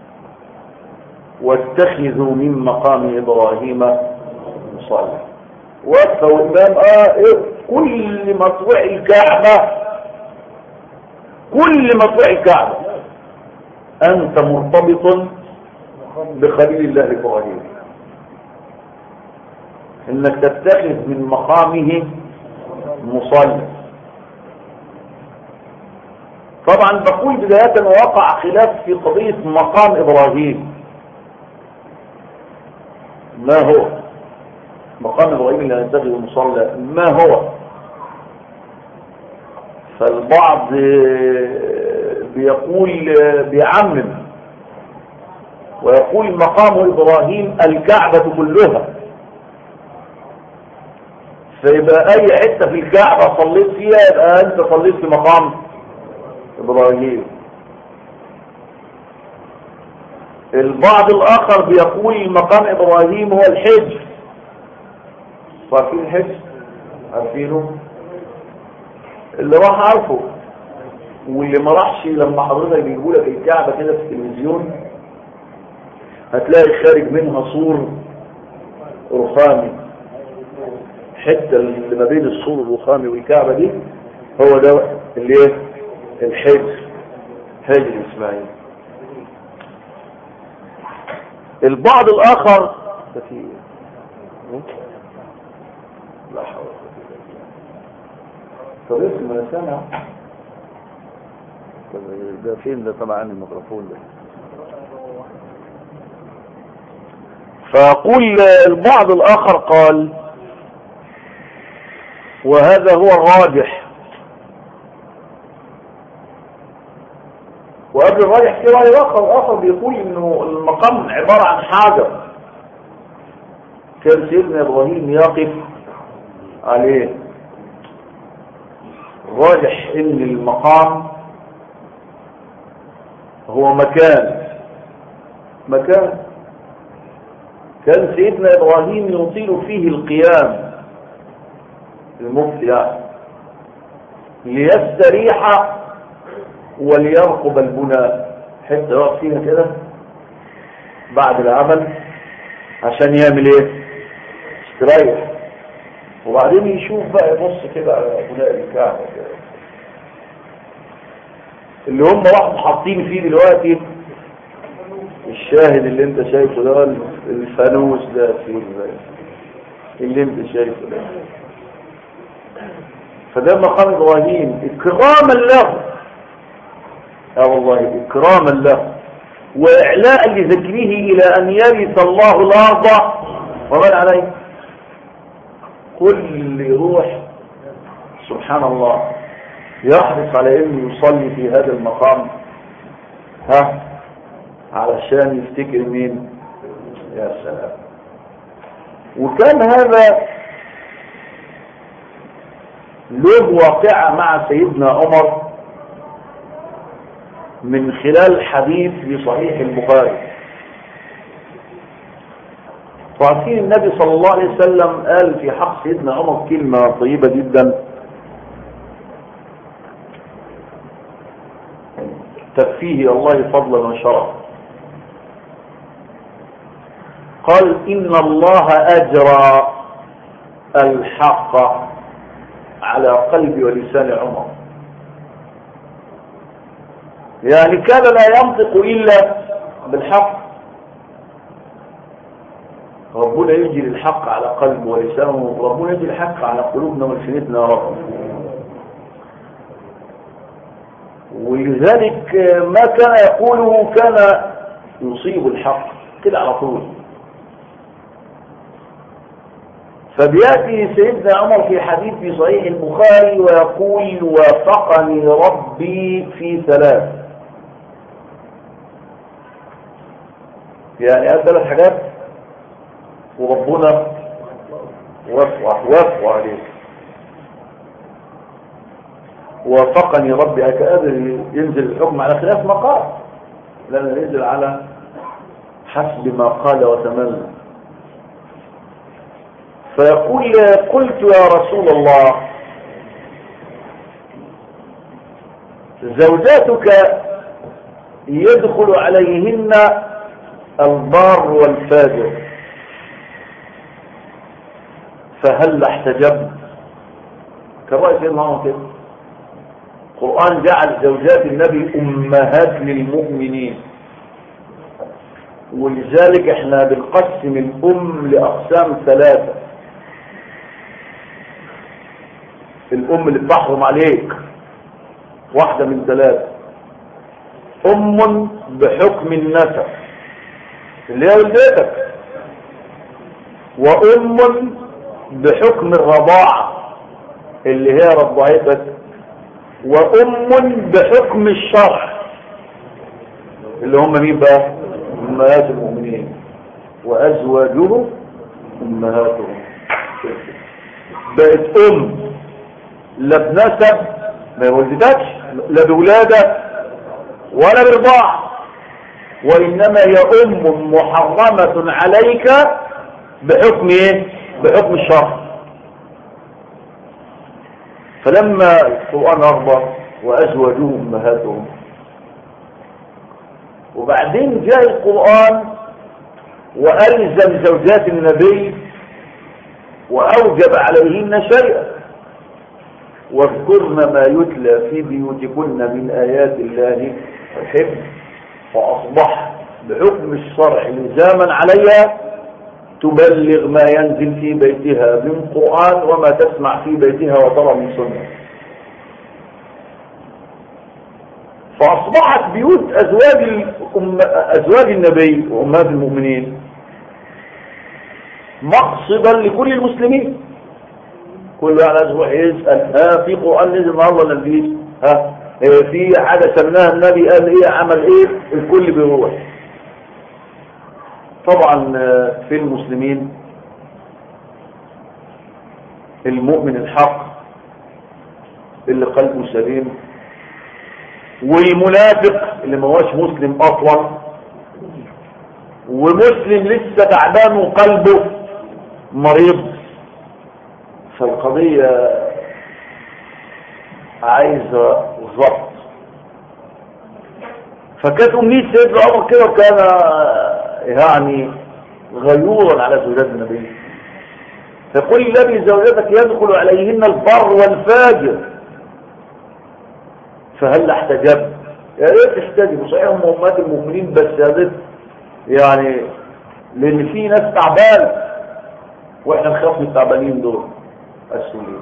واتخذوا من مقام إبراهيم مصلى وقفوا الإمام آه إيه كل مطوع الكعبة كل مطوع الكعبة أنت مرتبط بخليل الله إبراهيم إنك تتخذ من مقامه مصلى طبعا بقول بداية وقع خلاف في قضية مقام إبراهيم ما هو مقام إبراهيم اللي ينتهي المصلى ما هو فالبعض بيقول بيعمم ويقول مقام إبراهيم الكعبة كلها فيبقى أي حتة في الكعبة صليت فيها يبقى أنت صليت في مقام إبراهيم البعض الآخر بيقول مقام إبراهيم هو الحج عارفين الحج عارفينه اللي راح عارفه واللي ما راحش لما حضرتك بيجيبوا لك الكعبة كده في التلفزيون هتلاقي خارج منها سور رخامي حتة اللي ما بين السور الرخامي والكعبة دي هو ده اللي ايه الحجر حجر اسماعيل البعض الاخر لا حول طب اسم انا سامع طب ده فين ده طبعا الميكروفون ده فأقول البعض الآخر قال وهذا هو الراجح وقبل الراجح في رأي آخر آخر بيقول إنه المقام عبارة عن حجر كان سيدنا إبراهيم يقف عليه راجح إن المقام هو مكان مكان كان سيدنا إبراهيم يطيل فيه القيام المفتي يعني ليستريح وليرقب البناء حتى يقف فيها كده بعد العمل عشان يعمل ايه يستريح وبعدين يشوف بقى يبص كده على بناء الكعبة كده اللي هم راحوا حاطين فيه دلوقتي الشاهد اللي انت شايفه ده الفانوس ده فيه اللي انت شايفه ده فده مقام ابراهيم اكراما له اه والله اكراما له واعلاء لذكره الى ان يرث الله الارض ومن عليه كل يروح سبحان الله يحرص على انه يصلي في هذا المقام ها علشان يفتكر مين يا سلام وكان هذا له واقعة مع سيدنا عمر من خلال حديث في صحيح البخاري وعارفين النبي صلى الله عليه وسلم قال في حق سيدنا عمر كلمة طيبة جدا تكفيه الله فضلا وشرفا قال إن الله أجرى الحق على قلب ولسان عمر يعني كان لا ينطق إلا بالحق ربنا يجري الحق على قلب ولسانه ربنا يجري الحق على قلوبنا ولسنتنا يا رب ولذلك ما كان يقوله كان يصيب الحق كده على طول فبيأتي سيدنا عمر في حديث في صحيح البخاري ويقول وافقني ربي في ثلاث يعني هذا ثلاث حاجات وربنا وافق وافق عليه وافقني ربي أكاد ينزل الحكم على خلاف ما قال لأنه ينزل على حسب ما قال وتمنى فيقول قلت يا رسول الله زوجاتك يدخل عليهن البار والفاجر فهل احتجب كرأي سيدنا عمر كده القرآن جعل زوجات النبي أمهات للمؤمنين ولذلك احنا بنقسم الأم لأقسام ثلاثة الأم اللي بتحرم عليك واحدة من ثلاثة أم بحكم النسب اللي هي والدتك وأم بحكم الرضاعة اللي هي رضعتك وأم بحكم الشرع اللي هم مين بقى أمهات المؤمنين وأزواجهم أمهاتهم بقت أم لا بنسب ما ولدتكش لا بولادة ولا برضاع وإنما هي أم محرمة عليك بحكم إيه؟ بحكم الشرع فلما القرآن أخبر وأزواجهم أمهاتهم وبعدين جاء القرآن وألزم زوجات النبي وأوجب عليهن شيئا واذكرن ما يتلى في بيوتكن من آيات الله الحفظ فأصبح بحكم الشرع لزاما عليها تبلغ ما ينزل في بيتها من قرآن وما تسمع في بيتها وترى من سنة فأصبحت بيوت أزواج, الأم... أزواج النبي وأمهات المؤمنين مقصدا لكل المسلمين كل على أسبوع يسأل ها في قرآن نزل النهارده ولا البيت ها إيه في حاجة سماها النبي قال ايه عمل ايه الكل بيروح طبعا في المسلمين المؤمن الحق اللي قلبه سليم والمنافق اللي ما هوش مسلم اصلا ومسلم لسه تعبان وقلبه مريض فالقضية عايزة ضبط فكانت أمنية سيدنا عمر كده وكان يعني غيورا على زوجات النبي فقل الذي زوجتك يدخل عليهن البر والفاجر فهل احتجب يا ريت تحتجب صحيح هم امهات المؤمنين بس يا يعني لان في ناس تعبان واحنا نخاف من التعبانين دول السوريين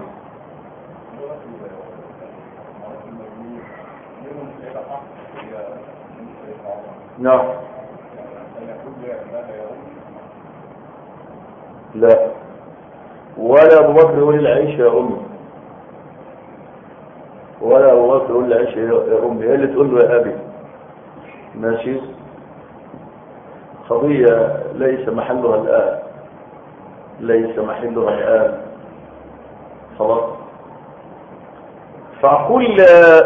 نعم لا ولا ابو بكر يقول العيش يا امي ولا ابو بكر يقول العيش يا امي هي اللي تقول له يا ابي ماشي قضيه ليس محلها الان ليس محلها الان خلاص فاقول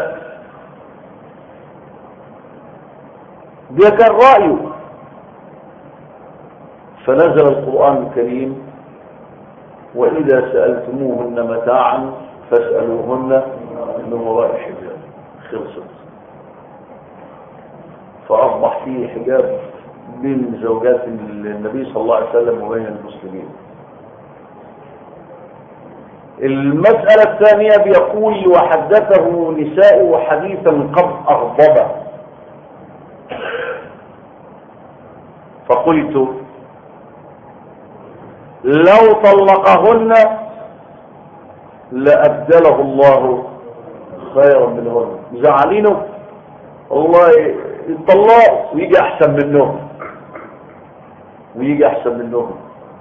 ده كان رايه فنزل القرآن الكريم وإذا سألتموهن متاعا فاسألوهن من وراء حجاب خلصت فأصبح فيه حجاب بين زوجات النبي صلى الله عليه وسلم وبين المسلمين المسألة الثانية بيقول وحدثه نساء حديثا قد أغضبه فقلت لو طلقهن لأبدله الله خيرا منهن زعلينه والله يطلق ويجي أحسن منهم ويجي أحسن منهم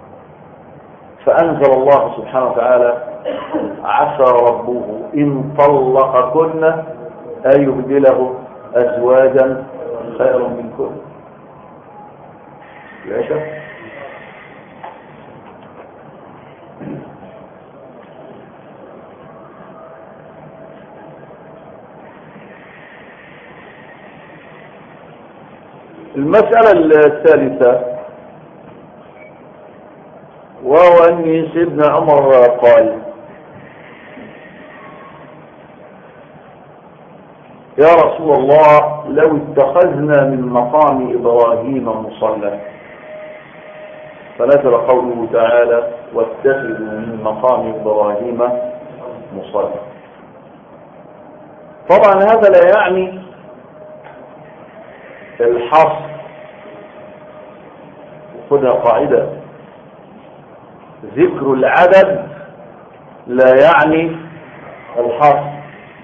فأنزل الله سبحانه وتعالى عسى ربه إن طلقكن أن يبدله أزواجا خيرا منكن يا شيخ المسألة الثالثة وهو أن سيدنا عمر قال يا رسول الله لو اتخذنا من مقام إبراهيم مصلى فنزل قوله تعالى واتخذوا من مقام إبراهيم مصلى طبعا هذا لا يعني الحصر خذها قاعدة ذكر العدد لا يعني الحصر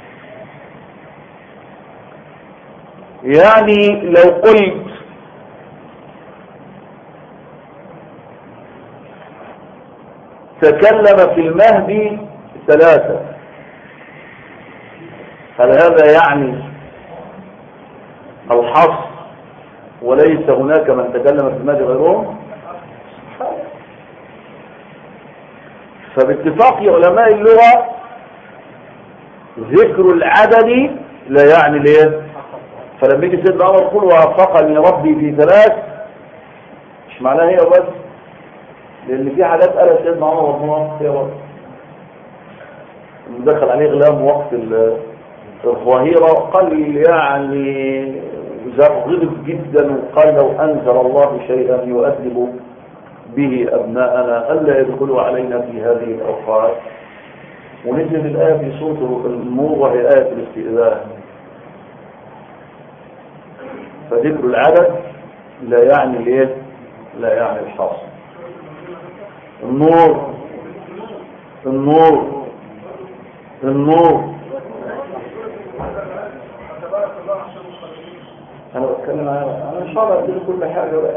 يعني لو قلت تكلم في المهدي ثلاثة هل هذا يعني الحصر وليس هناك من تكلم في المهدي غيرهم فباتفاق علماء اللغة ذكر العدد لا يعني ليه فلما يجي سيدنا عمر يقول وافقني ربي في ثلاث مش معناها هي بس لان في حاجات قالها سيدنا عمر ربنا فيها برضه دخل عليه غلام وقت الظهيرة قال يعني غضب جدا وقال لو أنزل الله شيئا يؤدب به أبناءنا ألا يدخلوا علينا في هذه الأوقات ونزل الآية في سورة النور وهي آية الاستئذان فذكر العدد لا يعني الايه لا يعني الحصر النور النور النور انا بتكلم انا ان شاء الله اديله كل حاجه بقى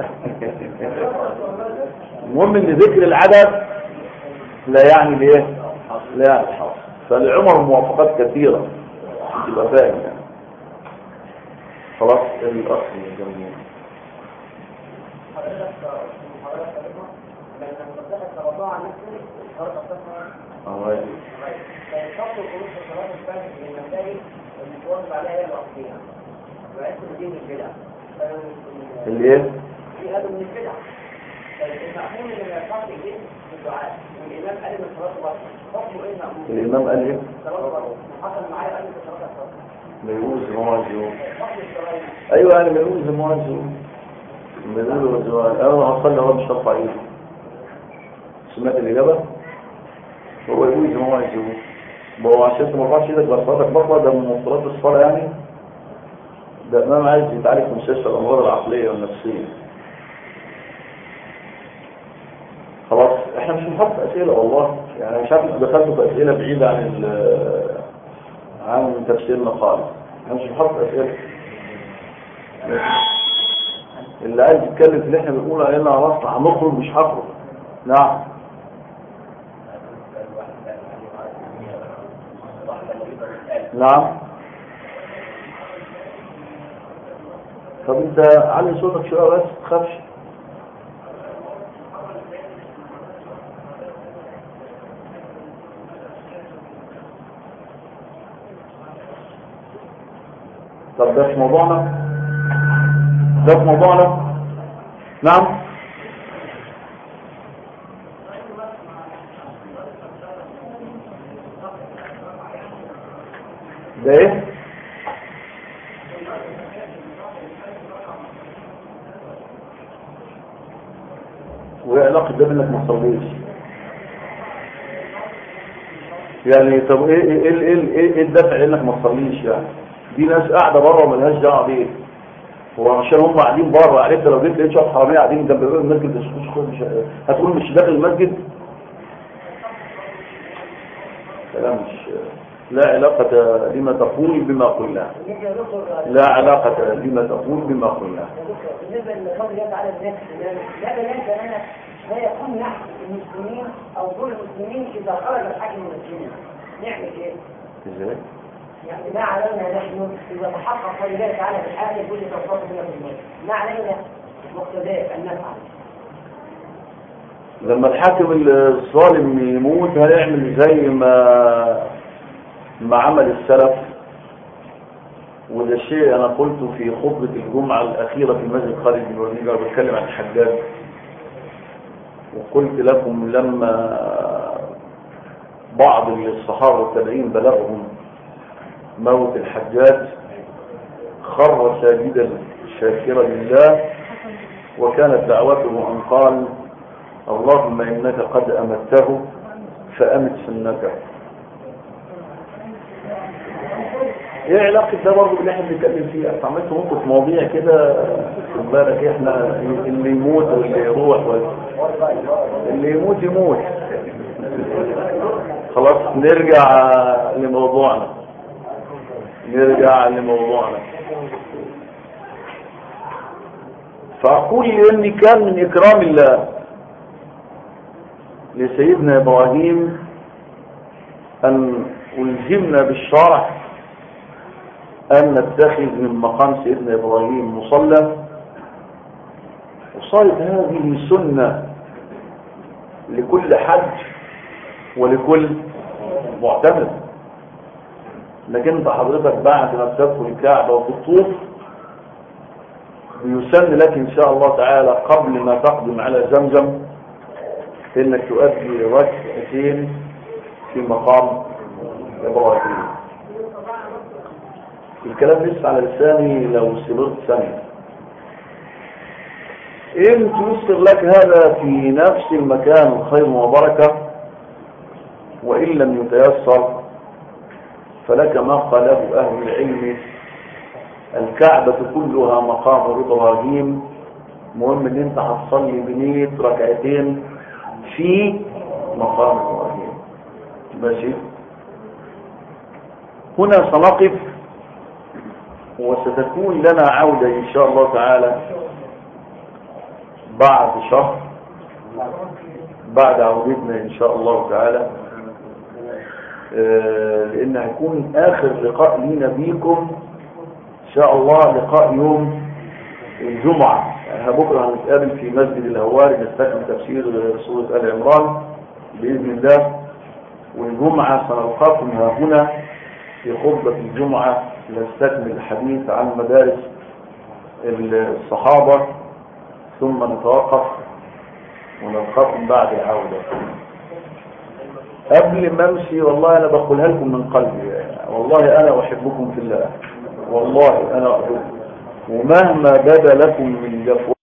المهم ان ذكر العدد لا يعني الايه لا يعني الحصر فلعمر موافقات كثيره تبقى فاهم يعني خلاص الاصل الجميل الله فالشرط الخروج في صلاة الفجر من المساجد اللي تواظب عليها هي الوقتية وعدت بدين البدع اللي ايه؟ دلوقتي قالوا من البدع المأمون اللي ما يصلي ايه في الدعاء والإمام قال من صلاة الوقت حكمه ايه المأمون؟ الإمام قال إيه؟ صلاة الوقت حصل معايا قال في صلاة الوقت ما يقول زمان حكم الصلاة ايوه انا بقول زمان بقول زمان انا هصلي هو مش هرفع ايدي سمعت الاجابه هو يقول زمان ما هو عشان انت ما رفعتش ايدك بس صلاتك بطلة ده من مفطرات الصلاه يعني ده امام عايز يتعالج في مستشفى الامراض العقليه والنفسيه خلاص احنا مش بنحط اسئله والله يعني مش عارف انتوا دخلتوا في اسئله بعيده عن ال- عن تفسيرنا خالص احنا مش بنحط اسئله اللي عايز يتكلم في اللي احنا بنقول علينا راسنا هنخرج مش هخرج نعم نعم طب انت علي صوتك شويه بس ما تخافش طب ده في موضوعنا ده في موضوعنا نعم ده ايه وايه علاقه ده بانك ما تصليش يعني طب ايه ايه ايه ايه, إيه, إيه الدافع انك ما تصليش يعني دي ناس قاعده بره وملهاش دعوه بيك هو عشان هم قاعدين بره عرفت لو جيت لقيت شويه حراميه قاعدين جنب باب المسجد مش مش مش هتقول مش داخل المسجد كلام مش لا علاقة لما تقول بما قلنا بالنسبة يا دكتور لا علاقة لما تقول بما قلنا يا دكتور بالنسبة لقول الله تعالى الناس لا بنات أنا لا يكون نحن المسلمين أو دول المسلمين إذا خرج الحاكم من المسلمين نعمل إيه؟ ازاي يعني ما علينا نحن إذا تحقق قول الله تعالى في الحاكم كل تصرف من المسلمين ما علينا مقتداه أن نفعل لما الحاكم الظالم يموت هنعمل زي ما ما عمل السلف وده شيء انا قلته في خطبة الجمعة الاخيرة في مسجد خالد بن الوليد وانا بتكلم عن الحجاج وقلت لكم لما بعض الصحابة والتابعين بلغهم موت الحجاج خر ساجدا شاكرا لله وكانت دعوته ان قال اللهم انك قد امته فامت سنته ايه علاقة ده برضه باللي احنا بنتكلم فيه انت عملت ممكن في مواضيع كده خد بالك احنا اللي يموت واللي يروح وال... اللي يموت يموت خلاص نرجع لموضوعنا نرجع لموضوعنا فأقول لأن كان من إكرام الله لسيدنا إبراهيم أن ألزمنا بالشرع أن نتخذ من مقام سيدنا إبراهيم مصلى وصارت هذه سنة لكل حج ولكل معتمد لكن انت حضرتك بعد ما تدخل الكعبة وتطوف بيسن لك ان شاء الله تعالى قبل ما تقدم على زمزم انك تؤدي ركعتين في مقام ابراهيم الكلام لسه على لساني لو صبرت ثانية ان تيسر لك هذا في نفس المكان خير وبركة وان لم يتيسر فلك ما قاله اهل العلم الكعبة كلها مقام ابراهيم مهم ان انت هتصلي بنية ركعتين في مقام ابراهيم ماشي هنا سنقف وستكون لنا عودة إن شاء الله تعالى بعد شهر بعد عودتنا إن شاء الله تعالى آه، لأن هيكون آخر لقاء لينا بيكم إن شاء الله لقاء يوم الجمعة يعني بكرة هنتقابل في مسجد الهواري نستكمل تفسير سورة آل عمران بإذن الله والجمعة سنلقاكم ها هنا في خطبة الجمعة نستكمل الحديث عن مدارس الصحابة ثم نتوقف ونلقاكم بعد العودة قبل ما امشي والله انا بقولها لكم من قلبي والله انا احبكم في الله والله انا احبكم ومهما بدا لكم من جفوة